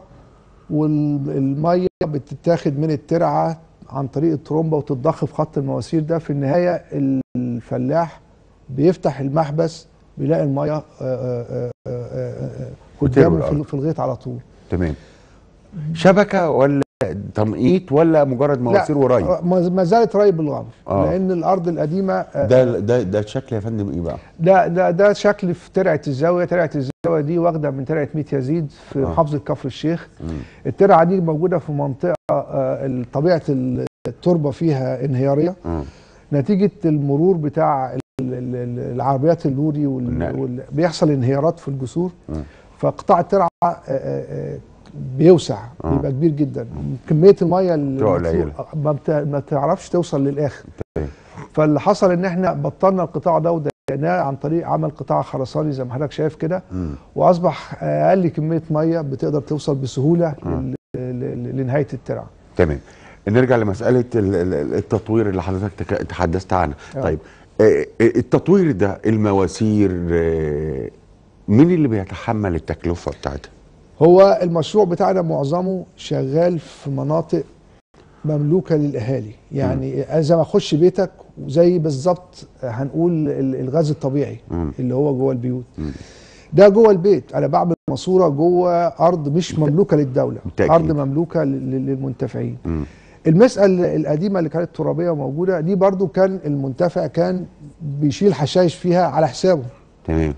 [SPEAKER 2] والميه بتتاخد من الترعه عن طريق الطرمبه وتتضخ في خط المواسير ده في النهايه الفلاح بيفتح المحبس بيلاقي الميه آه، آه، آه، آه، آه،
[SPEAKER 1] وتروي
[SPEAKER 2] قدامه في
[SPEAKER 1] الأرض.
[SPEAKER 2] في الغيط على طول
[SPEAKER 1] تمام شبكة ولا تنقيط ولا مجرد مواسير وري
[SPEAKER 2] لا ما ما زالت ري بالغمر
[SPEAKER 1] آه.
[SPEAKER 2] لان الارض القديمه آه،
[SPEAKER 1] ده ده ده شكل يا فندم ايه بقى
[SPEAKER 2] ده ده ده شكل في ترعه الزاويه ترعه الزاويه دي واخده من ترعه ميت يزيد في
[SPEAKER 1] آه.
[SPEAKER 2] محافظه كفر الشيخ الترعه دي موجوده في منطقه آه، طبيعه التربه فيها انهياريه
[SPEAKER 1] مم.
[SPEAKER 2] نتيجه المرور بتاع ال- ال- ال- العربيات اللوري وال...
[SPEAKER 1] والنقل.
[SPEAKER 2] وال... بيحصل انهيارات في الجسور
[SPEAKER 1] مم.
[SPEAKER 2] فقطاع الترعه آه، آه، آه، بيوسع
[SPEAKER 1] آه.
[SPEAKER 2] بيبقى كبير جدا كميه الميه اللي
[SPEAKER 1] بتبقى
[SPEAKER 2] المفروض-
[SPEAKER 1] قليلة.
[SPEAKER 2] ما, بت... ما تعرفش توصل للاخر
[SPEAKER 1] تمام.
[SPEAKER 2] فاللي حصل ان احنا بطلنا القطاع ده وديناه عن طريق عمل قطاع خرساني زي ما حضرتك شايف كده
[SPEAKER 1] مم.
[SPEAKER 2] واصبح اقل كميه ميه بتقدر توصل بسهوله لل... ل- لنهايه الترعه
[SPEAKER 1] تمام نرجع لمساله ال- ال- التطوير اللي حضرتك تك- تحدثت عنها
[SPEAKER 2] آه.
[SPEAKER 1] طيب آه، التطوير ده المواسير آه، مين اللي بيتحمل التكلفه بتاعتها
[SPEAKER 2] هو المشروع بتاعنا معظمه شغال في مناطق مملوكه للاهالي يعني زي ما اخش بيتك وزي بالظبط هنقول ال- الغاز الطبيعي
[SPEAKER 1] مم.
[SPEAKER 2] اللي هو جوه البيوت ده جوه البيت انا بعمل ماسوره جوه ارض مش مملوكه للدوله
[SPEAKER 1] بالتأكيد.
[SPEAKER 2] ارض مملوكه لل- للمنتفعين
[SPEAKER 1] مم.
[SPEAKER 2] المسألة القديمة اللي كانت ترابية موجودة دي برضو كان المنتفع كان بيشيل حشايش فيها على حسابه
[SPEAKER 1] تمام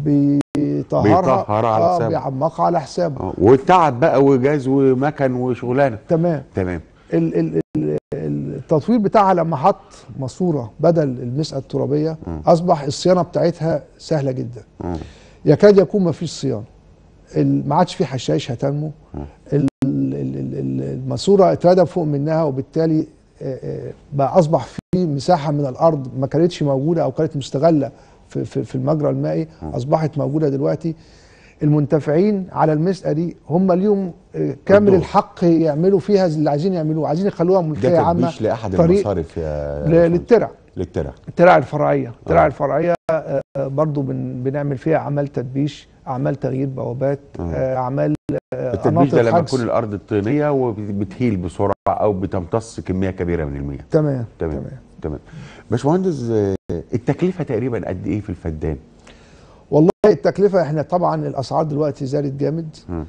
[SPEAKER 2] بيطهرها
[SPEAKER 1] بيطهرها على
[SPEAKER 2] آه
[SPEAKER 1] حسابه.
[SPEAKER 2] بيعمقها على حسابه
[SPEAKER 1] آه، والتعب بقى وجاز ومكن وشغلانه
[SPEAKER 2] تمام
[SPEAKER 1] تمام
[SPEAKER 2] ال- ال- ال- التطوير بتاعها لما حط ماسوره بدل المسألة الترابية أصبح الصيانة بتاعتها سهلة جدا
[SPEAKER 1] مم.
[SPEAKER 2] يكاد يكون ما فيش صيانة ال- ما عادش في حشائش هتنمو ال- ال- ال- ال- الماسوره اتردم فوق منها وبالتالي آه، آه، بقى اصبح في مساحه من الارض ما كانتش موجوده او كانت مستغله في في, في المجرى المائي اصبحت موجوده دلوقتي المنتفعين على المسألة دي هم ليهم آه، كامل
[SPEAKER 1] الدور.
[SPEAKER 2] الحق يعملوا فيها اللي عايزين يعملوه عايزين يخلوها
[SPEAKER 1] ده
[SPEAKER 2] ملكيه عامه
[SPEAKER 1] تدبيش لاحد
[SPEAKER 2] طريق
[SPEAKER 1] المصارف يا
[SPEAKER 2] ل-
[SPEAKER 1] فندم.
[SPEAKER 2] للترع
[SPEAKER 1] للترع
[SPEAKER 2] الترع الفرعيه الترع
[SPEAKER 1] آه.
[SPEAKER 2] الفرعيه آه، آه، برضو بن بنعمل فيها اعمال تدبيش اعمال تغيير بوابات
[SPEAKER 1] آه.
[SPEAKER 2] آه، اعمال آه،
[SPEAKER 1] التدبيش ده
[SPEAKER 2] قناطر
[SPEAKER 1] لما
[SPEAKER 2] حجز.
[SPEAKER 1] تكون الارض طينيه وبتهيل بسرعه او بتمتص كميه كبيره من المياه
[SPEAKER 2] تمام
[SPEAKER 1] تمام
[SPEAKER 2] تمام
[SPEAKER 1] تمام باشمهندس آه، التكلفه تقريبا قد ايه في الفدان
[SPEAKER 2] والله التكلفه احنا طبعا الاسعار دلوقتي زادت جامد
[SPEAKER 1] مم.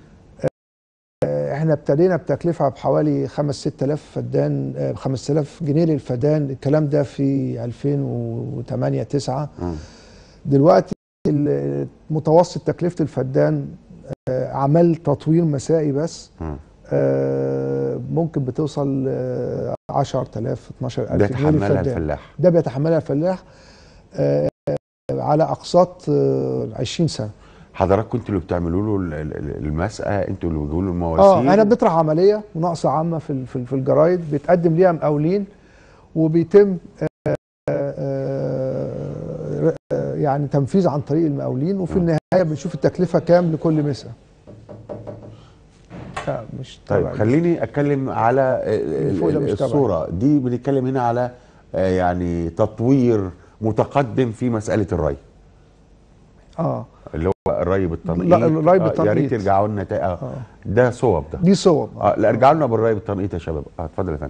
[SPEAKER 2] آه، احنا ابتدينا بتكلفه بحوالي 5 6000 فدان آه، 5000 جنيه للفدان الكلام ده في 2008 9
[SPEAKER 1] مم.
[SPEAKER 2] دلوقتي ال- متوسط تكلفه الفدان آه، اعمال تطوير مسائي بس
[SPEAKER 1] مم.
[SPEAKER 2] آه، ممكن بتوصل آه، 10000 12000
[SPEAKER 1] ده
[SPEAKER 2] جنيه
[SPEAKER 1] يتحملها
[SPEAKER 2] للفدان
[SPEAKER 1] الفلاح
[SPEAKER 2] ده بيتحملها الفلاح آه، على اقساط آه، 20 سنه
[SPEAKER 1] حضراتكم انتوا اللي بتعملوا له ال- ال- ال- المسقى انتوا اللي بتجيبوا له المواسير
[SPEAKER 2] اه احنا بنطرح عمليه مناقصه عامه في ال- في ال- في الجرايد بيتقدم ليها مقاولين وبيتم آه، آه، آه، يعني تنفيذ عن طريق المقاولين وفي النهايه بنشوف التكلفه كام لكل مسألة لا مش
[SPEAKER 1] طيب
[SPEAKER 2] تبع-
[SPEAKER 1] خليني اتكلم على ال-
[SPEAKER 2] فوق ده
[SPEAKER 1] ال-
[SPEAKER 2] مش تبعي.
[SPEAKER 1] الصوره دي بنتكلم هنا على آه، يعني تطوير متقدم في مساله الري
[SPEAKER 2] اه
[SPEAKER 1] اللي هو الري بالتنقيط
[SPEAKER 2] لا، الري
[SPEAKER 1] آه، يا
[SPEAKER 2] بالتنقيط.
[SPEAKER 1] ريت يرجعوا لنا تا- آه. ده صوب ده
[SPEAKER 2] دي صور
[SPEAKER 1] اه لا ارجعوا لنا بالري بالتنقيط يا شباب اه اتفضل يا فندم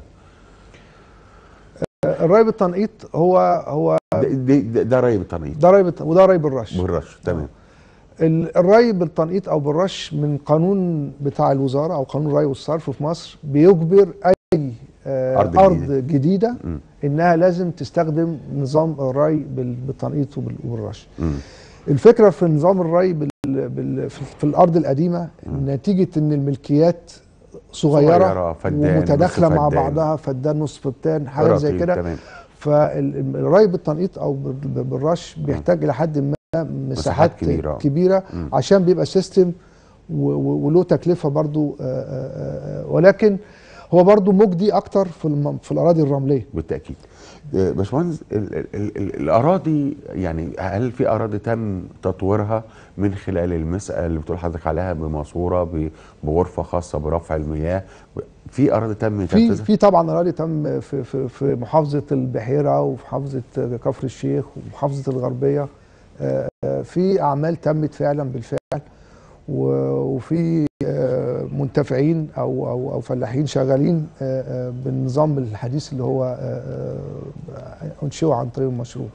[SPEAKER 2] الري بالتنقيط هو هو
[SPEAKER 1] ده, ده, ده, ده ري بالتنقيط
[SPEAKER 2] ده ري بالت- وده ري بالرش
[SPEAKER 1] بالرش تمام
[SPEAKER 2] ال- الري بالتنقيط او بالرش من قانون بتاع الوزاره او قانون الري والصرف في مصر بيجبر اي آه،
[SPEAKER 1] أرض
[SPEAKER 2] ارض,
[SPEAKER 1] جديدة.
[SPEAKER 2] أرض جديده
[SPEAKER 1] مم.
[SPEAKER 2] انها لازم تستخدم نظام الري بال- بالتنقيط وبال- وبالرش
[SPEAKER 1] مم.
[SPEAKER 2] الفكره في نظام الري بال بال في في الارض القديمه نتيجه ان الملكيات صغيره,
[SPEAKER 1] صغيرة، فدان،
[SPEAKER 2] ومتداخله
[SPEAKER 1] نص
[SPEAKER 2] مع
[SPEAKER 1] فدان.
[SPEAKER 2] بعضها فدان نص فدان حاجات زي
[SPEAKER 1] رطيب،
[SPEAKER 2] كده
[SPEAKER 1] تمام
[SPEAKER 2] فالري بالتنقيط او بال- بالرش بيحتاج الى حد ما مساحات
[SPEAKER 1] كبيرة.
[SPEAKER 2] كبيره, كبيرة
[SPEAKER 1] مم.
[SPEAKER 2] عشان بيبقى سيستم و- و- وله تكلفه برضو آه، آه، آه، ولكن هو برضو مجدي اكتر في الم- في الاراضي الرمليه
[SPEAKER 1] بالتاكيد آه، باشمهندس ال- ال- ال- ال- الاراضي يعني هل في اراضي تم تطويرها من خلال المسألة اللي بتقول حضرتك عليها بماسوره ب- بغرفه خاصه برفع المياه في اراضي تم
[SPEAKER 2] في
[SPEAKER 1] تنفيذها
[SPEAKER 2] في طبعا اراضي تم في في في محافظه البحيره وفي محافظه كفر الشيخ ومحافظه الغربيه آه، آه، في اعمال تمت فعلا بالفعل و- وفي آه، منتفعين او او او فلاحين شغالين آه، آه، بالنظام الحديث اللي هو آه، آه، انشئوا عن طريق المشروع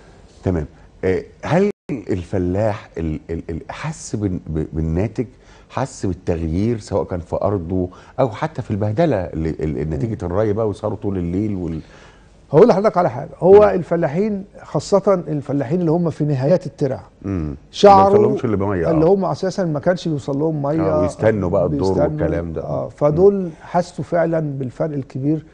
[SPEAKER 1] تمام آه، هل الفلاح ال- ال- ال- حس بال- ب- بالناتج حس بالتغيير سواء كان في ارضه او حتى في البهدله اللي اللي نتيجه الري بقى وصاروا طول الليل وال
[SPEAKER 2] هقول لحضرتك على حاجه هو الفلاحين خاصه الفلاحين اللي هم في نهايات الترع
[SPEAKER 1] مم. ما
[SPEAKER 2] شعروا
[SPEAKER 1] يوصلهمش اللي بميه
[SPEAKER 2] اللي
[SPEAKER 1] آه.
[SPEAKER 2] هم اساسا ما كانش بيوصل لهم ميه
[SPEAKER 1] آه، ويستنوا بقى الدور
[SPEAKER 2] بيستنوا.
[SPEAKER 1] والكلام ده.
[SPEAKER 2] اه فدول حسوا فعلا بالفرق الكبير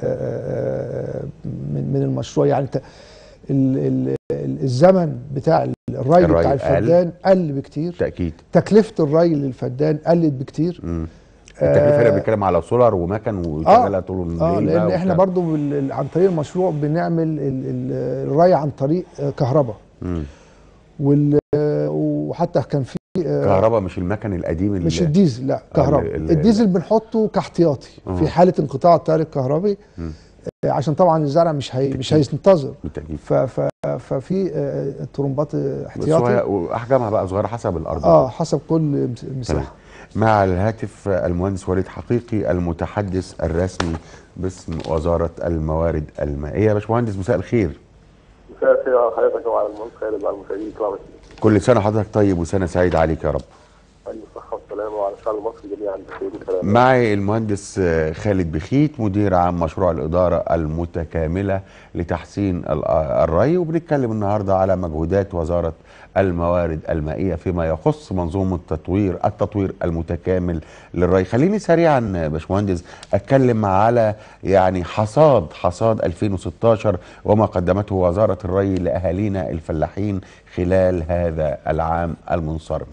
[SPEAKER 2] آه، آه، من من المشروع يعني ت- ال- ال- ال- الزمن بتاع الري
[SPEAKER 1] الري
[SPEAKER 2] بتاع
[SPEAKER 1] قل.
[SPEAKER 2] الفدان قل بكتير
[SPEAKER 1] تاكيد
[SPEAKER 2] تكلفه الري للفدان قلت بكتير
[SPEAKER 1] مم. التكلفه هنا بنتكلم على سولار ومكن وشغاله طول الليل
[SPEAKER 2] اه لان
[SPEAKER 1] بقى
[SPEAKER 2] احنا
[SPEAKER 1] وبتاع.
[SPEAKER 2] برضو بال- عن طريق المشروع بنعمل ال- ال- الري عن طريق آه، كهرباء
[SPEAKER 1] مم.
[SPEAKER 2] وال آه، وحتى كان في آه،
[SPEAKER 1] كهرباء مش المكن القديم اللي
[SPEAKER 2] مش الديزل لا كهرباء
[SPEAKER 1] ال- ال-
[SPEAKER 2] الديزل بنحطه كاحتياطي
[SPEAKER 1] آه.
[SPEAKER 2] في حاله انقطاع التيار الكهربي
[SPEAKER 1] مم.
[SPEAKER 2] آه، عشان طبعا الزرع مش هي مش هينتظر
[SPEAKER 1] بالتاكيد
[SPEAKER 2] ف- ف- ففي آه، طرمبات آه،
[SPEAKER 1] بس
[SPEAKER 2] احتياطي
[SPEAKER 1] هو- واحجامها بقى صغيره حسب الارض
[SPEAKER 2] اه حسب كل مس-
[SPEAKER 1] تمام.
[SPEAKER 2] مساحه
[SPEAKER 1] مع الهاتف المهندس وليد حقيقي المتحدث الرسمي باسم وزاره الموارد المائيه يا باشمهندس مساء الخير
[SPEAKER 5] مساء الخير على حضرتك وعلى المهندس خالد وعلى المشاهدين الكرام
[SPEAKER 1] كل سنه حضرتك طيب وسنه سعيده عليك يا رب
[SPEAKER 5] ألف صحة والسلامة وعلى الشعب المصري جميعا بخير وسلام
[SPEAKER 1] معي المهندس آه، خالد بخيت مدير عام مشروع الإدارة المتكاملة لتحسين ال- آه، الري وبنتكلم النهاردة على مجهودات وزارة الموارد المائية فيما يخص منظومة تطوير التطوير المتكامل للري خليني سريعا آه، باشمهندس أتكلم على يعني حصاد حصاد 2016 وما قدمته وزارة الري لأهالينا الفلاحين خلال هذا العام المنصرم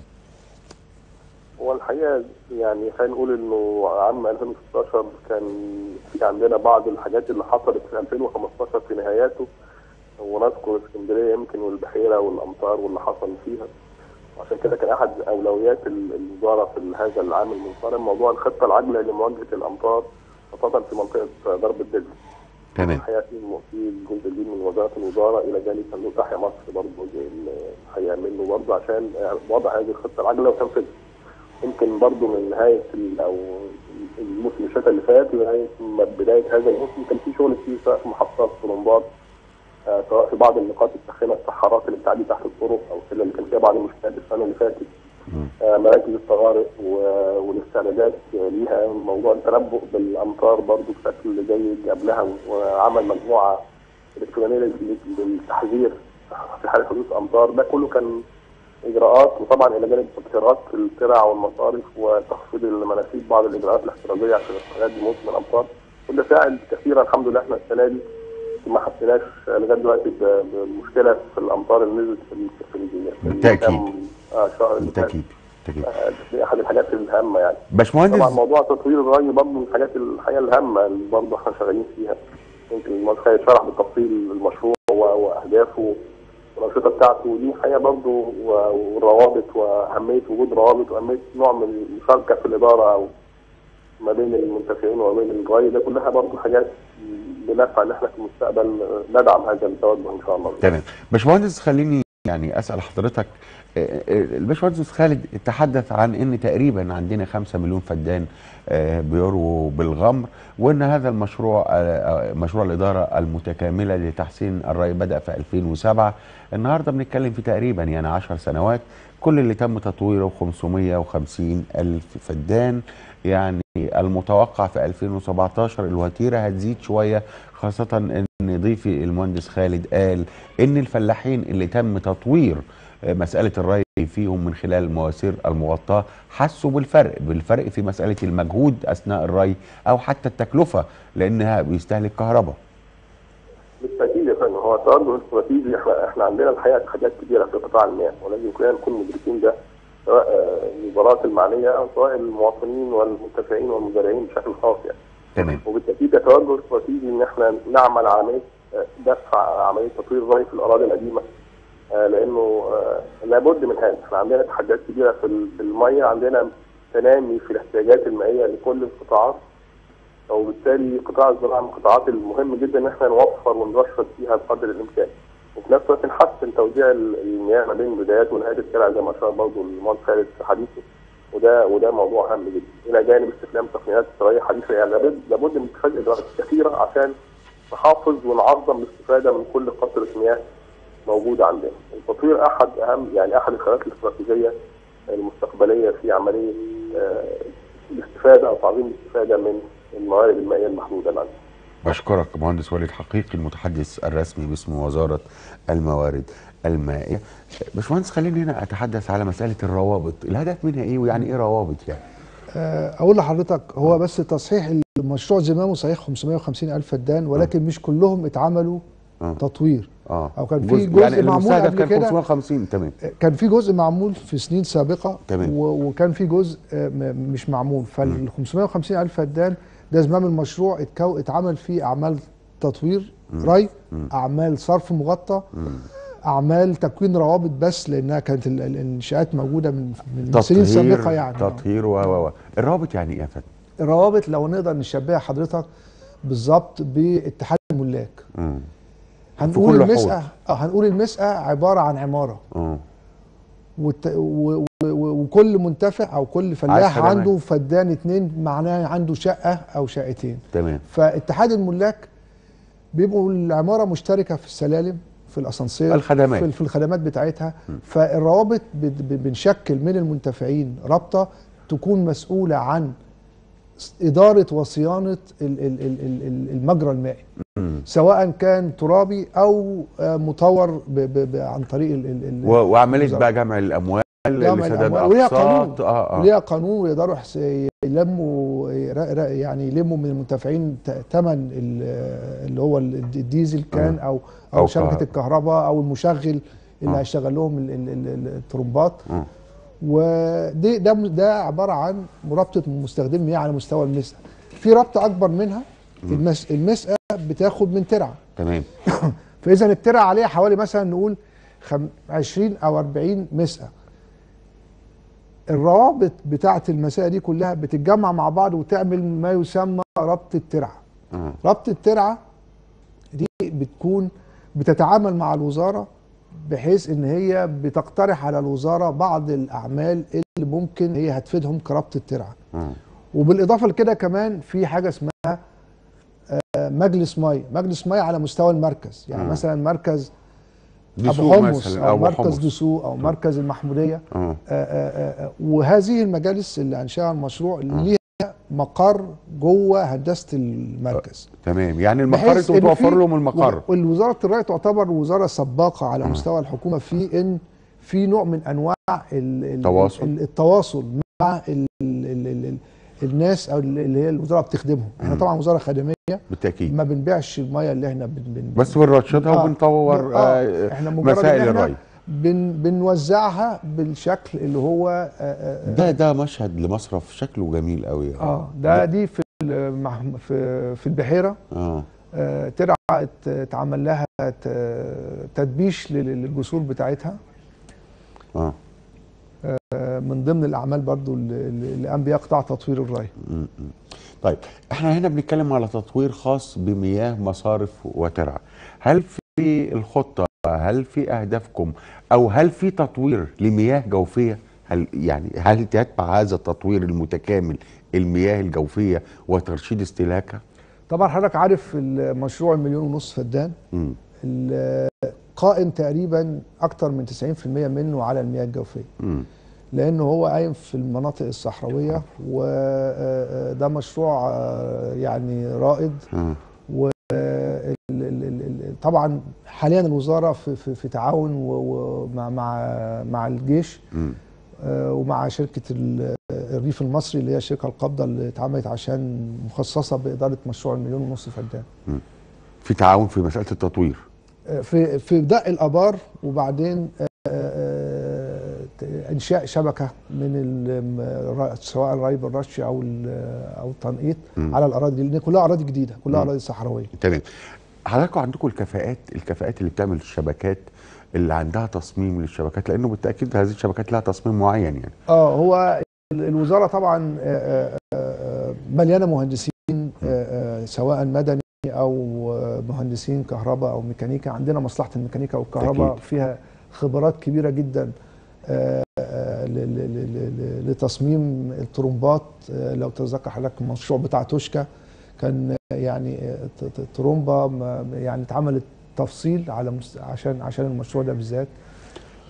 [SPEAKER 5] هو الحقيقة يعني خلينا نقول إنه عام 2016 كان في عندنا بعض الحاجات اللي حصلت في 2015 في نهاياته ونذكر اسكندرية يمكن والبحيرة والأمطار واللي حصل فيها عشان كده كان أحد أولويات ال- الوزارة في هذا العام المنصرم موضوع الخطة العاجلة لمواجهة الأمطار خاصة في منطقة ضرب الدجل
[SPEAKER 1] تمام
[SPEAKER 5] الحقيقه في في جزء كبير من وزاره الوزاره الى جانب صندوق تحيا مصر برضه هيعمل له برضه عشان وضع هذه الخطه العاجله وتنفيذها. يمكن برضه من نهايه ال- او الموسم الشتاء اللي فات لغايه ما بدايه هذا الموسم كان في شغل كتير سواء في محطات طرمبات آه، سواء في بعض النقاط الساخنه الصحارات اللي بتعدي تحت الطرق او كده اللي كان فيها بعض المشكلات السنه اللي فاتت آه، مراكز الطوارئ و- والاستعدادات ليها موضوع التنبؤ بالامطار برضو بشكل جيد قبلها وعمل مجموعه الكترونيه لل- للتحذير في حاله حدوث امطار ده كله كان اجراءات وطبعا الى جانب تطهيرات في الترع والمصارف وتخفيض المناسيب بعض الاجراءات الاحترازيه عشان استعداد لموسم الامطار كل ساعد كثيرا الحمد لله احنا السنه دي ما حسيناش لغايه دلوقتي ب- بالمشكله في الامطار اللي نزلت في ال- في ال- في
[SPEAKER 1] بالتأكيد.
[SPEAKER 5] الكام- اه شهر اللي فات.
[SPEAKER 1] بالتأكيد بالتأكيد
[SPEAKER 5] آه، دي احد الحاجات الهامه يعني
[SPEAKER 1] باشمهندس
[SPEAKER 5] طبعا موضوع تطوير الري برضه من الحاجات الحقيقه الهامه اللي برضه احنا شغالين فيها يمكن المهندس خالد شرح بالتفصيل المشروع و- واهدافه والانشطه بتاعته دي حقيقه برضه و- والروابط واهميه وجود روابط واهميه نوع من المشاركه في الاداره او ما بين المنتفعين وما بين الري ده كلها برضه حاجات بنفع ان احنا في المستقبل ندعم هذا التوجه ان شاء الله
[SPEAKER 1] تمام باشمهندس خليني يعني اسال حضرتك آه، آه، الباشمهندس خالد تحدث عن ان تقريبا عندنا 5 مليون فدان آه، بيرووا بالغمر وان هذا المشروع آه، آه، مشروع الاداره المتكامله لتحسين الري بدا في 2007 النهارده بنتكلم في تقريبا يعني 10 سنوات كل اللي تم تطويره 550 الف فدان يعني المتوقع في 2017 الوتيره هتزيد شويه خاصه ان ضيفي المهندس خالد قال ان الفلاحين اللي تم تطوير آه، مساله الري فيهم من خلال المواسير المغطاه حسوا بالفرق بالفرق في مساله المجهود اثناء الري او حتى التكلفه لانها بيستهلك كهرباء
[SPEAKER 5] بالتاكيد يا فندم هو التوجه الاستراتيجي احنا احنا عندنا الحقيقه حاجات كبيره في قطاع المياه ولازم كلنا نكون مدركين ده سواء آه، الوزارات المعنيه او سواء المواطنين والمنتفعين والمزارعين بشكل خاص يعني
[SPEAKER 1] تمام
[SPEAKER 5] وبالتاكيد ده توجه استراتيجي ان احنا نعمل عمليه آه، دفع عمليه تطوير الري في الاراضي القديمه آه، لانه آه، لابد من هذا احنا عندنا تحديات كبيره في ال- في الميه عندنا تنامي في الاحتياجات المائيه لكل القطاعات وبالتالي قطاع الزراعه من القطاعات المهم جدا ان احنا نوفر ونرشد فيها بقدر الامكان وفي نفس الوقت نحسن توزيع ال- المياه ما بين بدايات ونهايات الترع زي ما اشار برضه المهندس خالد في حديثه وده وده موضوع هام جدا الى جانب استخدام تقنيات زراعيه حديثه يعني لابد لابد من اتخاذ اجراءات كثيره عشان نحافظ ونعظم الاستفاده من كل قطره مياه موجوده عندنا. التطوير احد اهم يعني احد الخيارات الاستراتيجيه المستقبليه في عمليه آه، الاستفاده او تعظيم الاستفاده من الموارد المائيه المحدوده العندنا.
[SPEAKER 1] بشكرك مهندس وليد حقيقي المتحدث الرسمي باسم وزارة الموارد المائية باشمهندس خليني هنا أتحدث على مسألة الروابط الهدف منها إيه ويعني إيه روابط يعني
[SPEAKER 2] آه، اقول لحضرتك هو بس تصحيح المشروع زمامه صحيح 550 الف فدان ولكن مش كلهم اتعملوا
[SPEAKER 1] آه.
[SPEAKER 2] تطوير
[SPEAKER 1] اه
[SPEAKER 2] او كان في جزء
[SPEAKER 1] يعني
[SPEAKER 2] معمول
[SPEAKER 1] المستهدف
[SPEAKER 2] قبل
[SPEAKER 1] كان
[SPEAKER 2] كده
[SPEAKER 1] 550 تمام
[SPEAKER 2] كان في جزء معمول في سنين سابقه
[SPEAKER 1] تمام.
[SPEAKER 2] و- وكان في جزء آه، م- مش معمول فال 550 الف فدان ده زمام المشروع اتكو اتعمل فيه اعمال تطوير ري اعمال صرف مغطى اعمال تكوين روابط بس لانها كانت ال- ال- الانشاءات موجوده من من سنين سابقه يعني
[SPEAKER 1] تطهير و و و الرابط يعني إيه يا فندم؟
[SPEAKER 2] الروابط لو نقدر نشبهها حضرتك بالظبط باتحاد الملاك
[SPEAKER 1] مم.
[SPEAKER 2] هنقول
[SPEAKER 1] كل
[SPEAKER 2] المسقه اه هنقول المسقه عباره عن عماره
[SPEAKER 1] اه
[SPEAKER 2] والت... و... و... و... وكل منتفع او كل فلاح
[SPEAKER 1] خدمات.
[SPEAKER 2] عنده فدان اتنين معناه عنده شقه او شقتين
[SPEAKER 1] تمام
[SPEAKER 2] فاتحاد الملاك بيبقوا العماره مشتركه في السلالم في الاسانسير
[SPEAKER 1] الخدمات.
[SPEAKER 2] في, في الخدمات بتاعتها فالروابط ب... ب... بنشكل من المنتفعين رابطه تكون مسؤوله عن اداره وصيانه ال- ال- ال- ال- ال- المجرى المائي سواء كان ترابي او آه، مطور ب ب ب عن طريق ال ال ال
[SPEAKER 1] و- وعملية
[SPEAKER 2] الوزارة.
[SPEAKER 1] بقى جمع الأموال
[SPEAKER 2] جمع
[SPEAKER 1] لسداد
[SPEAKER 2] الأموال. وليها قانون
[SPEAKER 1] أقساط اه اه
[SPEAKER 2] وليها قانون ويقدروا يحس- يلموا ر- ر- يعني يلموا من المنتفعين ثمن اللي هو ال- الديزل كان او او,
[SPEAKER 1] أو
[SPEAKER 2] شبكه
[SPEAKER 1] كهرباء.
[SPEAKER 2] الكهرباء او المشغل اللي
[SPEAKER 1] آه.
[SPEAKER 2] هيشغل لهم ال- ال- ال- الترمبات
[SPEAKER 1] آه.
[SPEAKER 2] ودي ده ده عباره عن مرابطه مستخدم مياه على مستوى المسقى في رابطه اكبر منها المس المسقى بتاخد من ترعه
[SPEAKER 1] تمام
[SPEAKER 2] فاذا الترعه عليها حوالي مثلا نقول خم 20 او 40 مسقى الروابط بتاعه المسائل دي كلها بتتجمع مع بعض وتعمل ما يسمى ربط الترعه
[SPEAKER 1] آه.
[SPEAKER 2] ربط الترعه دي بتكون بتتعامل مع الوزاره بحيث ان هي بتقترح على الوزاره بعض الاعمال اللي ممكن هي هتفيدهم كربط الترعه
[SPEAKER 1] آه.
[SPEAKER 2] وبالاضافه لكده كمان في حاجه اسمها آه، مجلس ميه مجلس ميه على مستوى المركز يعني
[SPEAKER 1] مم.
[SPEAKER 2] مثلا مركز ابو
[SPEAKER 1] دسوق
[SPEAKER 2] حمص
[SPEAKER 1] مثلا
[SPEAKER 2] او
[SPEAKER 1] أبو
[SPEAKER 2] مركز
[SPEAKER 1] حمص.
[SPEAKER 2] دسوق او مركز المحموديه
[SPEAKER 1] اه
[SPEAKER 2] آه، آه، آه، وهذه المجالس اللي انشاها المشروع ليها مقر جوه هندسه المركز
[SPEAKER 1] تمام يعني المقر
[SPEAKER 2] بحيث
[SPEAKER 1] انتوا
[SPEAKER 2] إن
[SPEAKER 1] بتوفر
[SPEAKER 2] في-
[SPEAKER 1] لهم المقر
[SPEAKER 2] والوزاره الري تعتبر وزاره سباقه على مستوى الحكومه في ان في نوع من انواع ال- ال-
[SPEAKER 1] التواصل.
[SPEAKER 2] ال- التواصل مع ال ال ال ال ال الناس او اللي هي الوزاره بتخدمهم احنا طبعا وزاره خدميه
[SPEAKER 1] بالتاكيد
[SPEAKER 2] ما بنبيعش الميه اللي احنا بن بن
[SPEAKER 1] بس بنرشدها
[SPEAKER 2] آه.
[SPEAKER 1] وبنطور
[SPEAKER 2] آه.
[SPEAKER 1] آه
[SPEAKER 2] احنا مجرد
[SPEAKER 1] مسائل
[SPEAKER 2] إن إحنا
[SPEAKER 1] الري
[SPEAKER 2] بن بنوزعها بالشكل اللي هو آه، آه،
[SPEAKER 1] ده ده مشهد لمصرف شكله جميل قوي
[SPEAKER 2] اه ده دي في المح- في في البحيره
[SPEAKER 1] اه
[SPEAKER 2] آه، ترعه ات- اتعمل لها ت- تدبيش لل- للجسور بتاعتها
[SPEAKER 1] اه
[SPEAKER 2] آه، من ضمن الاعمال برضو اللي اللي قام بيها قطاع تطوير الري
[SPEAKER 1] طيب احنا هنا بنتكلم على تطوير خاص بمياه مصارف وترعه هل في الخطه هل في اهدافكم او هل في تطوير لمياه جوفيه هل يعني هل يتبع هذا التطوير المتكامل المياه الجوفيه وترشيد استهلاكها
[SPEAKER 2] طبعا حضرتك عارف المشروع المليون ونص فدان
[SPEAKER 1] مم.
[SPEAKER 2] ال- قائم تقريبا اكتر من 90% منه على المياه الجوفيه
[SPEAKER 1] مم.
[SPEAKER 2] لانه هو قايم في المناطق الصحراويه وده مشروع آه، يعني رائد
[SPEAKER 1] آه.
[SPEAKER 2] ال- ال- ال- ال- طبعا حاليا الوزاره في في, في تعاون و- ومع مع مع الجيش
[SPEAKER 1] مم.
[SPEAKER 2] آه، ومع شركه ال- الريف المصري اللي هي الشركه القابضه اللي اتعملت عشان مخصصه باداره مشروع المليون ونص فدان
[SPEAKER 1] في تعاون في مساله التطوير
[SPEAKER 2] آه، في في دق الابار وبعدين آه، آه، انشاء شبكه من ال- سواء الري بالرش او ال- او التنقيط
[SPEAKER 1] مم.
[SPEAKER 2] على الاراضي دي لان كلها اراضي جديده كلها
[SPEAKER 1] مم.
[SPEAKER 2] اراضي صحراويه
[SPEAKER 1] تمام حضراتكم عندكم الكفاءات الكفاءات اللي بتعمل الشبكات اللي عندها تصميم للشبكات لانه بالتاكيد هذه الشبكات لها تصميم معين يعني
[SPEAKER 2] اه هو ال- الوزاره طبعا آه، آه، آه، مليانه مهندسين آه، آه، سواء مدني او آه، مهندسين كهرباء او ميكانيكا عندنا مصلحه الميكانيكا والكهرباء
[SPEAKER 1] أكيد.
[SPEAKER 2] فيها خبرات كبيره جدا آه، آه، ل- ل- ل- ل- لتصميم الترومبات آه، لو تتذكر حضرتك المشروع بتاع توشكا كان آه، يعني آه، ت- ت- ترومبه ما- يعني اتعملت تفصيل على مست- عشان عشان المشروع ده بالذات آه،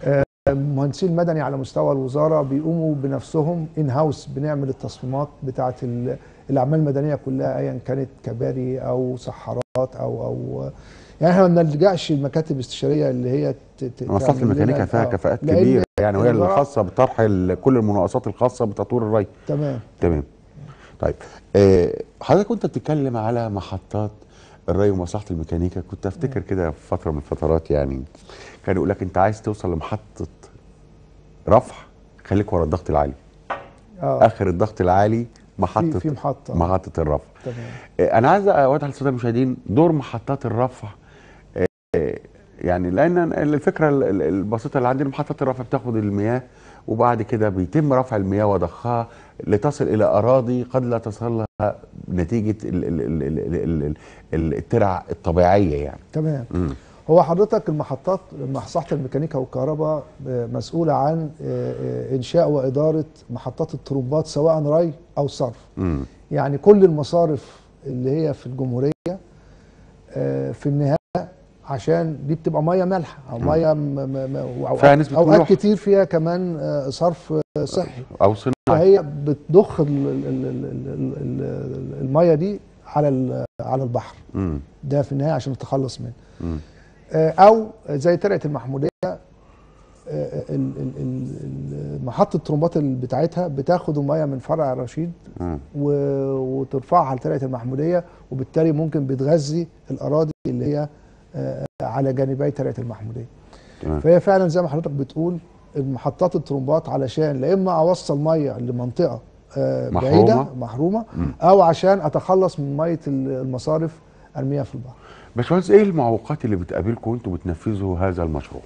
[SPEAKER 2] المهندسين المدني على مستوى الوزاره بيقوموا بنفسهم ان هاوس بنعمل التصميمات بتاعه ال- الاعمال المدنيه كلها ايا كانت كباري او صحارات او او يعني احنا ما بنلجاش المكاتب الاستشاريه اللي هي ت- ت-
[SPEAKER 1] مصلحه
[SPEAKER 2] تعمل
[SPEAKER 1] الميكانيكا
[SPEAKER 2] لنا-
[SPEAKER 1] فيها
[SPEAKER 2] آه.
[SPEAKER 1] كفاءات
[SPEAKER 2] لأن
[SPEAKER 1] كبيره يعني وهي
[SPEAKER 2] الزراعة-
[SPEAKER 1] الخاصه بطرح ال- كل المناقصات الخاصه بتطوير الري
[SPEAKER 2] تمام
[SPEAKER 1] تمام طيب آه، حضرتك وانت بتتكلم على محطات الري ومصلحه الميكانيكا كنت افتكر كده في فتره من الفترات يعني كان يقول لك انت عايز توصل لمحطه رفع خليك ورا الضغط العالي
[SPEAKER 2] اه
[SPEAKER 1] اخر الضغط العالي محطه
[SPEAKER 2] في في محطه
[SPEAKER 1] محطه الرفع
[SPEAKER 2] تمام
[SPEAKER 1] آه، انا عايز اوضح للساده المشاهدين دور محطات الرفع آه، يعني لان الفكره ال- ال- البسيطه اللي عندنا محطات الرفع بتاخد المياه وبعد كده بيتم رفع المياه وضخها لتصل الى اراضي قد لا تصل لها نتيجه ال- ال- ال- ال- ال- ال- الترع الطبيعيه يعني
[SPEAKER 2] تمام
[SPEAKER 1] مم.
[SPEAKER 2] هو حضرتك المحطات مصلحه الميكانيكا والكهرباء آه، مسؤوله عن آه، آه، انشاء واداره محطات الطرمبات سواء ري او صرف
[SPEAKER 1] مم.
[SPEAKER 2] يعني كل المصارف اللي هي في الجمهوريه آه، في النهايه عشان دي بتبقى ميه مالحه او ميه م- م- م- وأوقات-
[SPEAKER 1] فيها نسبة
[SPEAKER 2] اوقات
[SPEAKER 1] ملوحة.
[SPEAKER 2] كتير فيها كمان آه، صرف آه، صحي
[SPEAKER 1] او صناعي
[SPEAKER 2] فهي بتضخ ال- ال- ال- ال- ال- ال- الميه دي على ال- على البحر
[SPEAKER 1] مم.
[SPEAKER 2] ده في النهايه عشان نتخلص منه
[SPEAKER 1] مم.
[SPEAKER 2] آه، او زي ترعه المحموديه آه، ال- ال- ال- ال- محطه الطرمبات اللي بتاعتها بتاخد الميه من فرع رشيد
[SPEAKER 1] مم.
[SPEAKER 2] و- وترفعها لترعه المحموديه وبالتالي ممكن بتغذي الاراضي اللي هي آه، على جانبي ترعه المحموديه
[SPEAKER 1] تمام.
[SPEAKER 2] فهي فعلا زي ما حضرتك بتقول المحطات الطرمبات علشان لا اما اوصل ميه لمنطقه آه،
[SPEAKER 1] محرومة.
[SPEAKER 2] بعيده محرومه او عشان اتخلص من ميه المصارف ارميها في البحر
[SPEAKER 1] باشمهندس ايه المعوقات اللي بتقابلكم وانتوا بتنفذوا هذا المشروع؟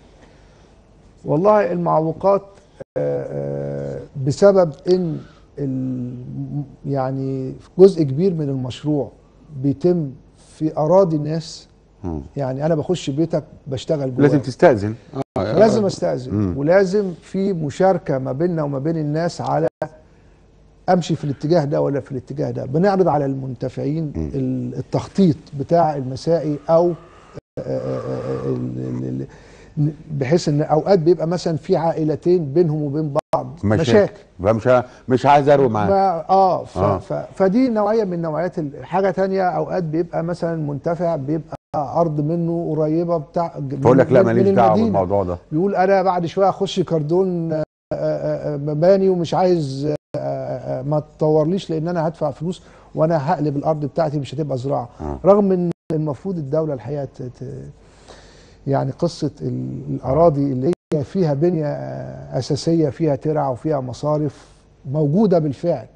[SPEAKER 2] والله المعوقات آه، آه، بسبب ان ال- يعني جزء كبير من المشروع بيتم في اراضي الناس
[SPEAKER 1] مم.
[SPEAKER 2] يعني انا بخش بيتك بشتغل جوه
[SPEAKER 1] لازم تستأذن آه،
[SPEAKER 2] لازم استاذن
[SPEAKER 1] مم.
[SPEAKER 2] ولازم في مشاركه ما بيننا وما بين الناس على امشي في الاتجاه ده ولا في الاتجاه ده بنعرض على المنتفعين ال- التخطيط بتاع المسائي او آه، آه، آه، ال- ال- ال- بحيث ان اوقات بيبقى مثلا في عائلتين بينهم وبين بعض مشاكل
[SPEAKER 1] فمش ع- مش عايز اروي معاك
[SPEAKER 2] ما اه, ف
[SPEAKER 1] آه.
[SPEAKER 2] ف فدي نوعيه من نوعيات ال- حاجه تانية اوقات بيبقى مثلا منتفع بيبقى ارض منه قريبه بتاع
[SPEAKER 1] فاقول لك لا
[SPEAKER 2] من- من
[SPEAKER 1] ماليش دعوه
[SPEAKER 2] المدينة.
[SPEAKER 1] بالموضوع ده
[SPEAKER 2] بيقول انا بعد شويه اخش كاردون آه، آه، آه، مباني ومش عايز آه، آه، آه، ما تطورليش لان انا هدفع فلوس وانا هقلب الارض بتاعتي مش هتبقى زراعه
[SPEAKER 1] آه.
[SPEAKER 2] رغم ان المفروض الدوله الحقيقه ت- ت- يعني قصه ال- الاراضي اللي هي فيها بنيه آه، اساسيه فيها ترع وفيها مصارف موجوده بالفعل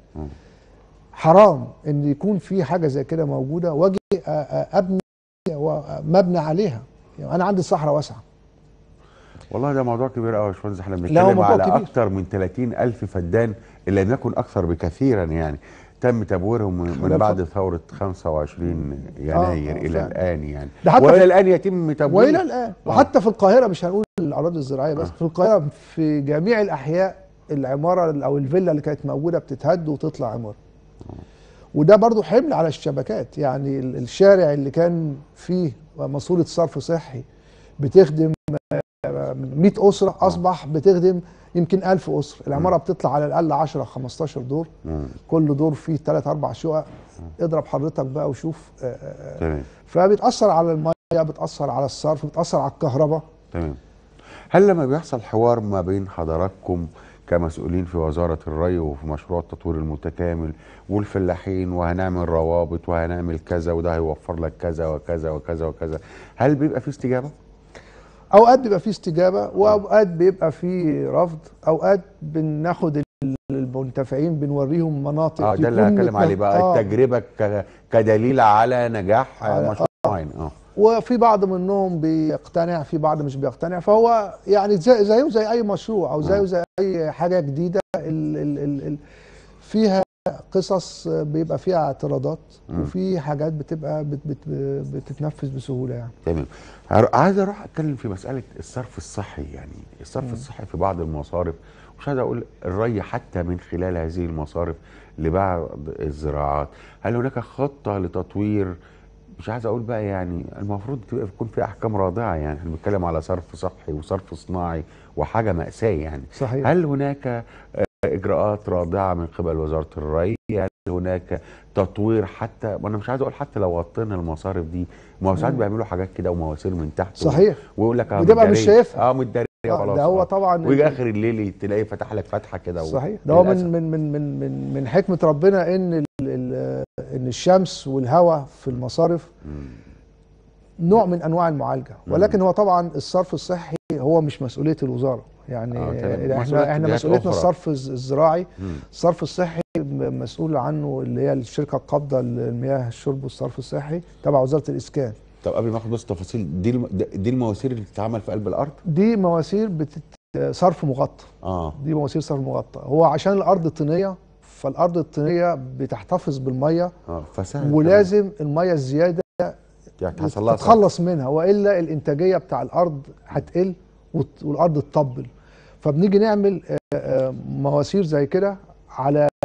[SPEAKER 2] حرام ان يكون في حاجه زي كده موجوده واجي آه، آه، ابني و- مبنى عليها يعني انا عندي صحراء واسعه
[SPEAKER 1] والله ده موضوع كبير قوي يا باشمهندس احنا
[SPEAKER 2] لا، هو
[SPEAKER 1] بنتكلم
[SPEAKER 2] موضوع
[SPEAKER 1] على
[SPEAKER 2] كبير.
[SPEAKER 1] اكتر من 30 الف فدان ان لم يكن اكثر بكثيرا يعني تم تبويرهم من من
[SPEAKER 2] لا،
[SPEAKER 1] بعد ثوره 25 يناير
[SPEAKER 2] آه،
[SPEAKER 1] الى
[SPEAKER 2] فعلا.
[SPEAKER 1] الان يعني
[SPEAKER 2] ده حتى
[SPEAKER 1] والى
[SPEAKER 2] في-
[SPEAKER 1] الان يتم تبوير
[SPEAKER 2] والى الان وحتى في القاهره مش هنقول الاراضي الزراعيه بس في القاهره في جميع الاحياء العماره او الفيلا اللي كانت موجوده بتتهد وتطلع عماره وده برضو حمل على الشبكات يعني ال- الشارع اللي كان فيه ماسوره صرف صحي بتخدم آه، 100 اسره اصبح بتخدم يمكن 1000 اسره العماره بتطلع على الاقل 10 15 دور
[SPEAKER 1] مم.
[SPEAKER 2] كل دور فيه 3 4 شقق اضرب حضرتك بقى وشوف آه، آه،
[SPEAKER 1] تمام
[SPEAKER 2] فبتاثر على الميه بتاثر على الصرف بتاثر على الكهرباء
[SPEAKER 1] تمام هل لما بيحصل حوار ما بين حضراتكم كمسؤولين في وزارة الري وفي مشروع التطوير المتكامل والفلاحين وهنعمل روابط وهنعمل كذا وده هيوفر لك كذا وكذا وكذا وكذا هل بيبقى في استجابة؟
[SPEAKER 2] اوقات بيبقى فيه استجابه واوقات بيبقى فيه رفض اوقات بناخد ال- المنتفعين بنوريهم مناطق
[SPEAKER 1] اه ده اللي
[SPEAKER 2] يكون
[SPEAKER 1] هتكلم عليه
[SPEAKER 2] متنف-
[SPEAKER 1] بقى
[SPEAKER 2] آه.
[SPEAKER 1] التجربة ك- كدليل على نجاح
[SPEAKER 2] على-
[SPEAKER 1] مشروع معين اه
[SPEAKER 2] وفي بعض منهم بيقتنع في بعض مش بيقتنع فهو يعني زي زيه زي اي مشروع او زيه زي اي حاجه جديده ال ال ال ال فيها قصص بيبقى فيها اعتراضات وفي حاجات بتبقى بت بت بتتنفذ بسهوله يعني
[SPEAKER 1] تمام هر- عايز اروح اتكلم في مساله الصرف الصحي يعني الصرف الصحي في بعض المصارف مش عايز اقول الري حتى من خلال هذه المصارف لبعض الزراعات هل هناك خطه لتطوير مش عايز اقول بقى يعني المفروض تبقى يكون في احكام رادعه يعني احنا بنتكلم على صرف صحي وصرف صناعي وحاجه ماساه يعني
[SPEAKER 2] صحيح
[SPEAKER 1] هل هناك آه، اجراءات رادعه من قبل وزاره الري هل هناك تطوير حتى وانا مش عايز اقول حتى لو غطينا المصارف دي ما هو ساعات
[SPEAKER 2] مم.
[SPEAKER 1] بيعملوا حاجات كده ومواسير من تحت
[SPEAKER 2] صحيح
[SPEAKER 1] ويقول لك اه
[SPEAKER 2] بتبقى مش
[SPEAKER 1] متدارية.
[SPEAKER 2] شايفها.
[SPEAKER 1] اه متداريه
[SPEAKER 2] آه،
[SPEAKER 1] خلاص
[SPEAKER 2] ده هو
[SPEAKER 1] آه.
[SPEAKER 2] طبعا
[SPEAKER 1] ويجي اخر الليل تلاقيه فتح لك فتحه كده و-
[SPEAKER 2] صحيح ده هو
[SPEAKER 1] للأسف.
[SPEAKER 2] من من من من من من حكمه ربنا ان ال- ال- ان الشمس والهواء في المصارف
[SPEAKER 1] مم.
[SPEAKER 2] نوع من انواع المعالجه
[SPEAKER 1] مم.
[SPEAKER 2] ولكن هو طبعا الصرف الصحي هو مش مسؤوليه الوزاره يعني
[SPEAKER 1] آه، تمام.
[SPEAKER 2] آه،
[SPEAKER 1] مسؤولية
[SPEAKER 2] احنا احنا
[SPEAKER 1] جهات
[SPEAKER 2] مسؤوليتنا
[SPEAKER 1] أخرى.
[SPEAKER 2] الصرف الز- الزراعي
[SPEAKER 1] مم.
[SPEAKER 2] الصرف الصحي م- مسؤول عنه اللي هي الشركه القابضه للمياه الشرب والصرف الصحي تبع وزاره الاسكان
[SPEAKER 1] طب قبل ما اخد بس تفاصيل دي الم... دي المواسير اللي بتتعمل في قلب الارض
[SPEAKER 2] دي مواسير بتت... صرف مغطى
[SPEAKER 1] اه
[SPEAKER 2] دي مواسير صرف مغطى هو عشان الارض طينيه فالارض الطينيه بتحتفظ بالميه
[SPEAKER 1] اه فسهل
[SPEAKER 2] ولازم الميه الزياده
[SPEAKER 1] يعني تحصل لها صرف.
[SPEAKER 2] تتخلص منها والا الانتاجيه بتاع الارض هتقل وت- والارض تطبل فبنيجي نعمل آه، آه، مواسير زي كده على م-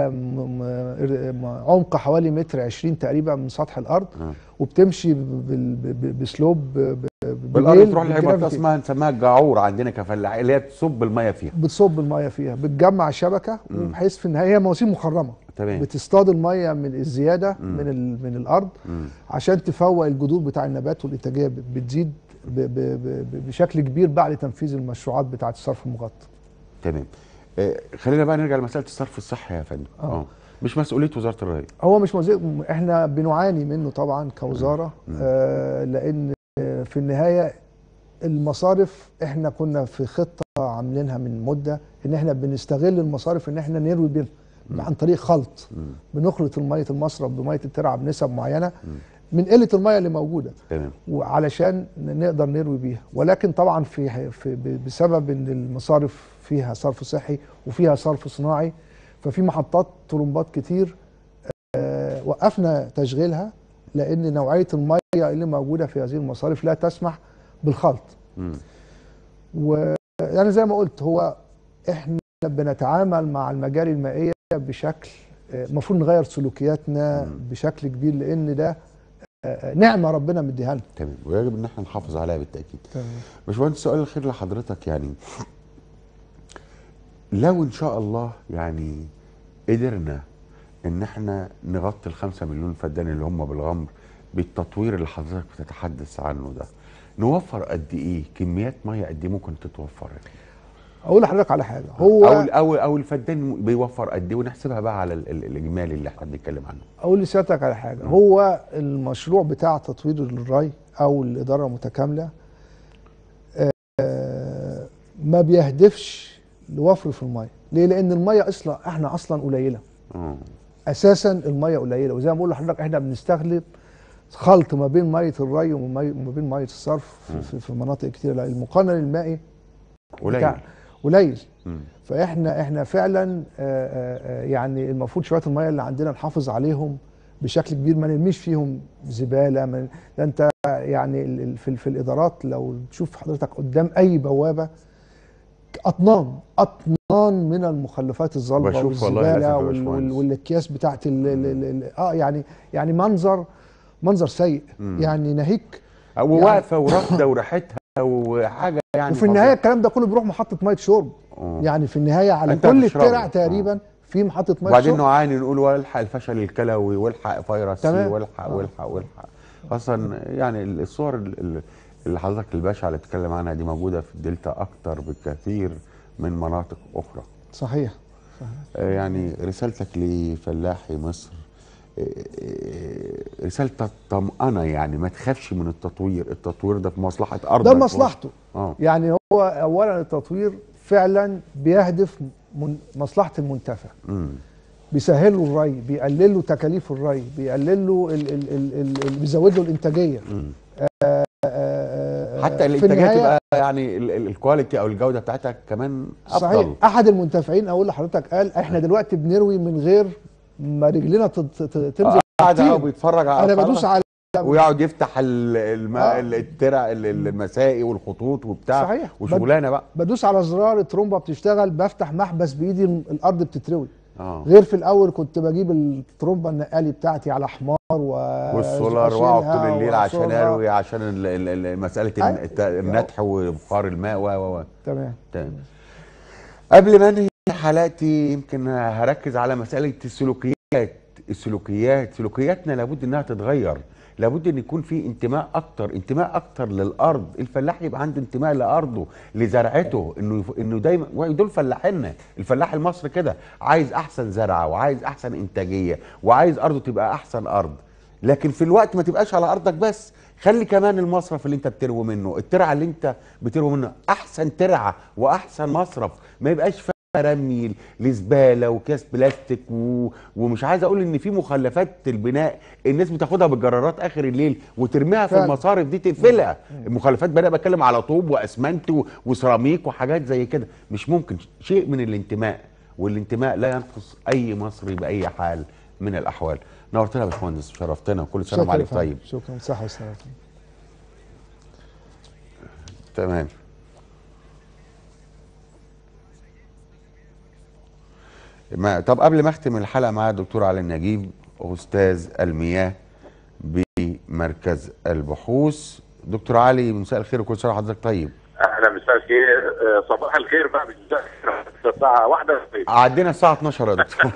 [SPEAKER 2] م- م- عمق حوالي متر عشرين تقريبا من سطح الارض
[SPEAKER 1] آه.
[SPEAKER 2] وبتمشي ب- بال- ب- ب- بسلوب ب- ب-
[SPEAKER 1] بالارض
[SPEAKER 2] بميل
[SPEAKER 1] تروح لحته
[SPEAKER 2] بالجرافيتي.
[SPEAKER 1] اسمها نسميها الجعور عندنا كفلاح اللي هي تصب الميه فيها
[SPEAKER 2] بتصب الميه فيها بتجمع شبكه
[SPEAKER 1] مم.
[SPEAKER 2] وبحيث في النهايه هي مواسير مخرمه
[SPEAKER 1] تمام
[SPEAKER 2] بتصطاد الميه من الزياده
[SPEAKER 1] مم.
[SPEAKER 2] من ال- من الارض
[SPEAKER 1] مم.
[SPEAKER 2] عشان تفوق الجذور بتاع النبات والانتاجيه ب- بتزيد ب- ب- ب- بشكل كبير بعد تنفيذ المشروعات بتاعه الصرف المغطى
[SPEAKER 1] تمام آه خلينا بقى نرجع لمساله الصرف الصحي يا فندم
[SPEAKER 2] آه.
[SPEAKER 1] اه مش مسؤوليه وزاره الري
[SPEAKER 2] هو مش موزي... احنا بنعاني منه طبعا كوزاره
[SPEAKER 1] مم.
[SPEAKER 2] آه لان آه، في النهايه المصارف احنا كنا في خطه عاملينها من مده ان احنا بنستغل المصارف ان احنا نروي بيها
[SPEAKER 1] مم.
[SPEAKER 2] عن طريق خلط
[SPEAKER 1] مم.
[SPEAKER 2] بنخلط الميه المصرف بميه الترعه بنسب معينه
[SPEAKER 1] مم.
[SPEAKER 2] من قله الميه اللي موجوده
[SPEAKER 1] تمام
[SPEAKER 2] وعلشان نقدر نروي بيها ولكن طبعا في, في ب- بسبب ان المصارف فيها صرف صحي وفيها صرف صناعي ففي محطات طرمبات كتير آه، وقفنا تشغيلها لان نوعيه الميه اللي موجوده في هذه المصارف لا تسمح بالخلط
[SPEAKER 1] مم.
[SPEAKER 2] ويعني زي ما قلت هو احنا بنتعامل مع المجاري المائيه بشكل آه، المفروض نغير سلوكياتنا
[SPEAKER 1] مم.
[SPEAKER 2] بشكل كبير لان ده آه، نعمه ربنا مديها لنا
[SPEAKER 1] تمام ويجب ان احنا نحافظ عليها بالتاكيد باشمهندس السؤال الاخير لحضرتك يعني لو ان شاء الله يعني قدرنا ان احنا نغطي الخمسة مليون فدان اللي هم بالغمر بالتطوير اللي حضرتك بتتحدث عنه ده نوفر قد ايه كميات ميه قد ايه ممكن تتوفر
[SPEAKER 2] اقول لحضرتك على حاجه هو
[SPEAKER 1] او او او الفدان بيوفر قد ايه ونحسبها بقى على ال- ال- الاجمالي اللي احنا بنتكلم عنه
[SPEAKER 2] اقول لسيادتك على حاجه هو المشروع بتاع تطوير الري او الاداره المتكامله آه، ما بيهدفش لوفر في الميه ليه لان الميه اصلا احنا اصلا قليله
[SPEAKER 1] اه
[SPEAKER 2] اساسا الميه قليله وزي ما بقول لحضرتك احنا بنستخدم خلط ما بين ميه الري وما وما بين ميه الصرف في- في, في مناطق كتير لا، المقنن المائي
[SPEAKER 1] قليل
[SPEAKER 2] بتاع- قليل
[SPEAKER 1] مم.
[SPEAKER 2] فاحنا احنا فعلا آه، آه، آه، يعني المفروض شويه الميه اللي عندنا نحافظ عليهم بشكل كبير ما نرميش فيهم زباله ما ده انت يعني ال- ال- في, في الادارات لو تشوف حضرتك قدام اي بوابه اطنان اطنان من المخلفات الظلمه
[SPEAKER 1] بشوف والله للأسف
[SPEAKER 2] والزباله
[SPEAKER 1] يا
[SPEAKER 2] وال-
[SPEAKER 1] باشمهندس.
[SPEAKER 2] وال- والاكياس بتاعت ال ال ال ال اه يعني يعني منظر منظر سيء
[SPEAKER 1] مم.
[SPEAKER 2] يعني ناهيك
[SPEAKER 1] او
[SPEAKER 2] يعني-
[SPEAKER 1] واقفه ورافده وريحتها وحاجه يعني
[SPEAKER 2] وفي النهايه الكلام ده كله بيروح محطه ميه شرب
[SPEAKER 1] آه.
[SPEAKER 2] يعني في النهايه على
[SPEAKER 1] أنت
[SPEAKER 2] كل
[SPEAKER 1] هتشربه.
[SPEAKER 2] الترع
[SPEAKER 1] آه.
[SPEAKER 2] تقريبا في محطه ميه
[SPEAKER 1] وبعدين
[SPEAKER 2] شرب
[SPEAKER 1] نعاني نقول والحق الفشل الكلوي والحق فيروس سي
[SPEAKER 2] تمام.
[SPEAKER 1] والحق
[SPEAKER 2] آه.
[SPEAKER 1] والحق والحق اصلا يعني الصور ال- ال- اللي حضرتك الباشا اللي بتتكلم عنها دي موجوده في الدلتا اكتر بكثير من مناطق اخرى
[SPEAKER 2] صحيح
[SPEAKER 1] آه، يعني رسالتك لفلاحي مصر آه، آه، رسالة طمأنة يعني ما تخافش من التطوير التطوير ده في مصلحة أرضك
[SPEAKER 2] ده لمصلحته
[SPEAKER 1] اه
[SPEAKER 2] يعني هو اولا التطوير فعلا بيهدف من مصلحه المنتفع
[SPEAKER 1] مم.
[SPEAKER 2] بيسهل له الري بيقلل له تكاليف الري بيقلل له ال ال ال ال بيزود له الانتاجيه
[SPEAKER 1] مم.
[SPEAKER 2] آه، آه،
[SPEAKER 1] حتى
[SPEAKER 2] في
[SPEAKER 1] الانتاجيه
[SPEAKER 2] النهاية-
[SPEAKER 1] تبقى يعني ال- ال- الكواليتي او الجوده بتاعتها كمان افضل
[SPEAKER 2] صحيح احد المنتفعين اقول لحضرتك قال احنا دلوقتي بنروي من غير ما رجلنا تت- تت- تنزل
[SPEAKER 1] قاعد
[SPEAKER 2] كتير.
[SPEAKER 1] أهو بيتفرج على
[SPEAKER 2] انا
[SPEAKER 1] الفرح
[SPEAKER 2] بدوس على
[SPEAKER 1] ويقعد يفتح ال- الماء
[SPEAKER 2] آه.
[SPEAKER 1] الترع ال- ال- المسائي والخطوط وبتاع
[SPEAKER 2] صحيح.
[SPEAKER 1] وشغلانه بقى
[SPEAKER 2] بدوس على زرار الترومبه بتشتغل بفتح محبس بايدي الارض بتتروي
[SPEAKER 1] اه
[SPEAKER 2] غير في الاول كنت بجيب الترومبه النقالي بتاعتي على حمار و
[SPEAKER 1] والسولار
[SPEAKER 2] وأشيلها
[SPEAKER 1] واقعد طول الليل عشان
[SPEAKER 2] وأصورها.
[SPEAKER 1] اروي عشان ال- ال- ال- مساله
[SPEAKER 2] أيوة.
[SPEAKER 1] الن- الت- النتح وبخار الماء و و و
[SPEAKER 2] تمام
[SPEAKER 1] تمام قبل ما انهي حلقتي يمكن هركز على مساله السلوكيات السلوكيات سلوكياتنا لابد انها تتغير لابد ان يكون في انتماء اكتر انتماء اكتر للارض الفلاح يبقى عنده انتماء لارضه لزرعته انه يف- انه دايما دول فلاحيننا الفلاح المصري كده عايز احسن زرعه وعايز احسن انتاجيه وعايز ارضه تبقى احسن ارض لكن في الوقت ما تبقاش على ارضك بس خلي كمان المصرف اللي انت بتروي منه الترعه اللي انت بتروي منه احسن ترعه واحسن مصرف ما يبقاش فيها رمي لزباله وكاس بلاستيك و... ومش عايز اقول ان في مخلفات البناء الناس بتاخدها بالجرارات اخر الليل وترميها في
[SPEAKER 2] فعلا.
[SPEAKER 1] المصارف دي تقفلها المخلفات بقى بتكلم على طوب واسمنت و... وسيراميك وحاجات زي كده مش ممكن شيء من الانتماء والانتماء لا ينقص اي مصري باي حال من الاحوال نورتنا يا باشمهندس شرفتنا وكل سنه
[SPEAKER 2] شكرا
[SPEAKER 1] وعليك
[SPEAKER 2] يا فندم.
[SPEAKER 1] طيب
[SPEAKER 2] شكرا صحه وسلامه
[SPEAKER 1] تمام ما طب قبل ما اختم الحلقه مع الدكتور علي النجيب استاذ المياه بمركز البحوث دكتور علي مساء الخير وكل سنه وحضرتك طيب
[SPEAKER 6] اهلا مساء الخير آه، صباح الخير بقى بالذات الساعه واحدة
[SPEAKER 1] عدينا الساعه 12 يا دكتور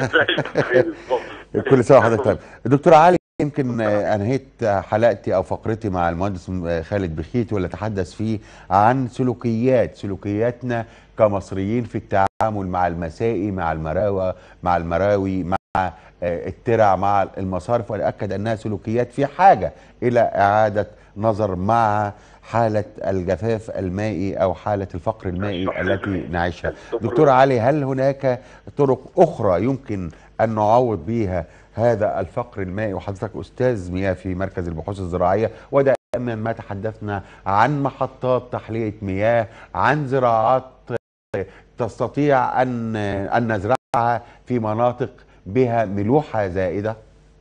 [SPEAKER 1] كل سنه وحضرتك طيب دكتور علي يمكن آه، انهيت حلقتي او فقرتي مع المهندس آه، خالد بخيت واللي تحدث فيه عن سلوكيات سلوكياتنا كمصريين في التعامل مع المسائي مع المراوى مع المراوي مع آه، الترع مع المصارف واكد انها سلوكيات في حاجه الى اعاده نظر مع حاله الجفاف المائي او حاله الفقر المائي التي نعيشها دكتور علي هل هناك طرق اخرى يمكن ان نعوض بها هذا الفقر المائي وحضرتك استاذ مياه في مركز البحوث الزراعيه ودائما ما تحدثنا عن محطات تحليه مياه عن زراعات تستطيع ان ان نزرعها في مناطق بها ملوحه زائده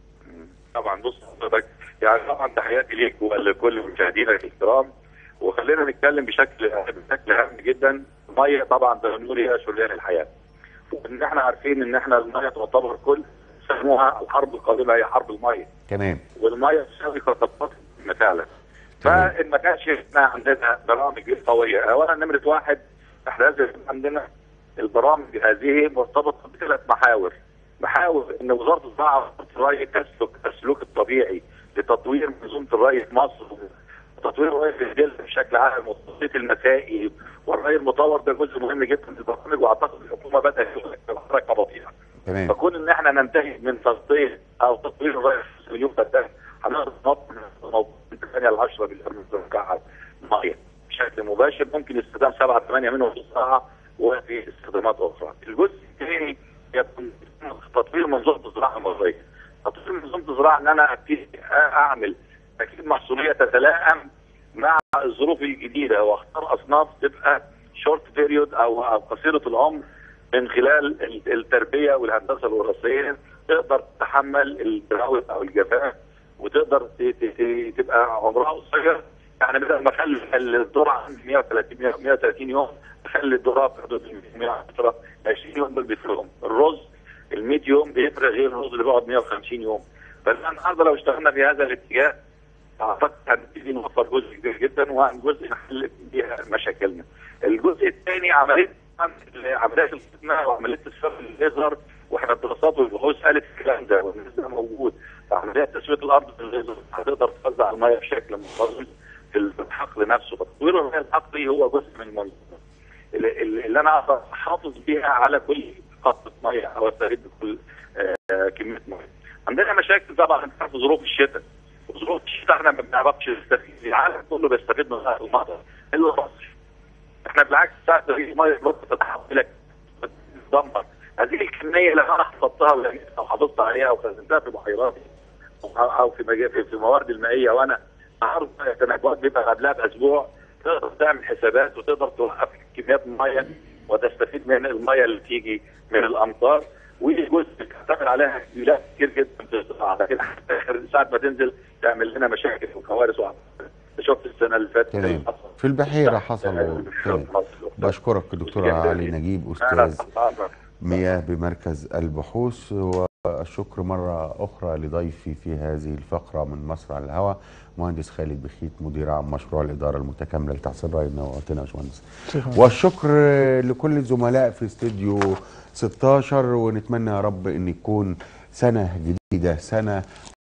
[SPEAKER 6] طبعا بص حضرتك يعني طبعا تحياتي ليك ولكل مشاهدينا الكرام وخلينا نتكلم بشكل بشكل هام جدا الميه طبعا زي ما بنقول هي شريان الحياه وان احنا عارفين ان احنا الميه تعتبر كل سموها الحرب القادمه هي حرب الميه
[SPEAKER 1] تمام
[SPEAKER 6] والميه تساوي خططات فعلا
[SPEAKER 1] تمام.
[SPEAKER 6] فان ما كانش احنا عندنا برامج قويه اولا نمره واحد احنا لازم يكون عندنا البرامج هذه مرتبطه بثلاث محاور محاور ان وزاره الزراعه ووزاره الري تسلك السلوك الطبيعي لتطوير منظومه الري في مصر وتطوير الري في الدلتا بشكل عام والتصنيف المسائي والري المطور ده جزء مهم جدا في البرامج واعتقد الحكومه بدات حركه بطيئه
[SPEAKER 1] تمام
[SPEAKER 6] فكون ان احنا ننتهي من تغطيه او تطوير الري في مليون فدان هنقدر نوفر موضوع 8 ل 10 مليار مكعب ميه بشكل مباشر ممكن استخدام 7 8 منهم في الزراعه وفي استخدامات اخرى. الجزء الثاني يكون تطوير منظومه الزراعه المصريه. تطوير منظومه الزراعه ان انا ابتدي اعمل تكليف محصوليه تتلائم مع الظروف الجديده واختار اصناف تبقى شورت بيريود او او قصيره العمر من خلال ال- التربيه والهندسه الوراثيه تقدر تتحمل الدراوت او الجفاف وتقدر ت- ت- ت- تبقى عمرها قصير يعني بدل ما اخلي الذره عندي 130 130 يوم اخلي الذره في حدود 110 20 يوم دول بيفرقهم الرز ال 100 يوم بيفرق غير الرز اللي بيقعد 150 يوم فاحنا النهارده لو اشتغلنا في هذا الاتجاه اعتقد هنبتدي نوفر جزء كبير جدا وجزء نحل بيها مشاكلنا. الجزء الثاني عمليه عمليات الفتنه وعمليه تسويق الليزر واحنا الدراسات والبحوث قالت الكلام ده والناس ده موجود. عمليات تسويه الارض بالليزر هتقدر توزع الميه بشكل منتظم في الحقل نفسه فتطوير الري الحقلي هو جزء من المنظومه. اللي, اللي انا اقدر احافظ بيها على كل قطره ميه او استفيد بكل آه، كميه ميه. عندنا مشاكل طبعا انت عارف ظروف الشتاء ظروف الشتاء احنا ما بنعرفش نستفيد العالم كله بيستفيد من غير المطر الا مصر احنا بالعكس ساعه ما يجي ميه ممكن تتحول لك تدمر هذه الكميه لو انا حفظتها ولقيتها او حافظت عليها او خزنتها في بحيراتي او أو في مجا- في في موارد المائيه وانا عارض تنبؤات بيبقى قبلها باسبوع تقدر تعمل حسابات وتقدر توقف كميات الميه وتستفيد من الميه اللي تيجي من الامطار ودي جزء بتعتمد عليها تسجيلات كتير جدا في الزراعه لكن حتى آخر ساعه ما تنزل تعمل لنا مشاكل وكوارث وعطل. شفت السنه اللي فاتت
[SPEAKER 1] تمام.
[SPEAKER 6] اللي حصل.
[SPEAKER 1] في البحيره حصل
[SPEAKER 6] في
[SPEAKER 1] تمام.
[SPEAKER 6] مصر.
[SPEAKER 1] بشكرك دكتور
[SPEAKER 6] جداً.
[SPEAKER 1] علي نجيب
[SPEAKER 6] أهلاً
[SPEAKER 1] استاذ
[SPEAKER 6] وسهلاً.
[SPEAKER 1] مياه بمركز البحوث والشكر مرة أخرى لضيفي في هذه الفقرة من مصر على الهواء مهندس خالد بخيت مدير عام مشروع الإدارة المتكاملة لتحسين رأي نورتنا يا باشمهندس
[SPEAKER 2] شكرا
[SPEAKER 1] والشكر لكل الزملاء في استوديو 16 ونتمنى يا رب ان يكون سنه جديده سنه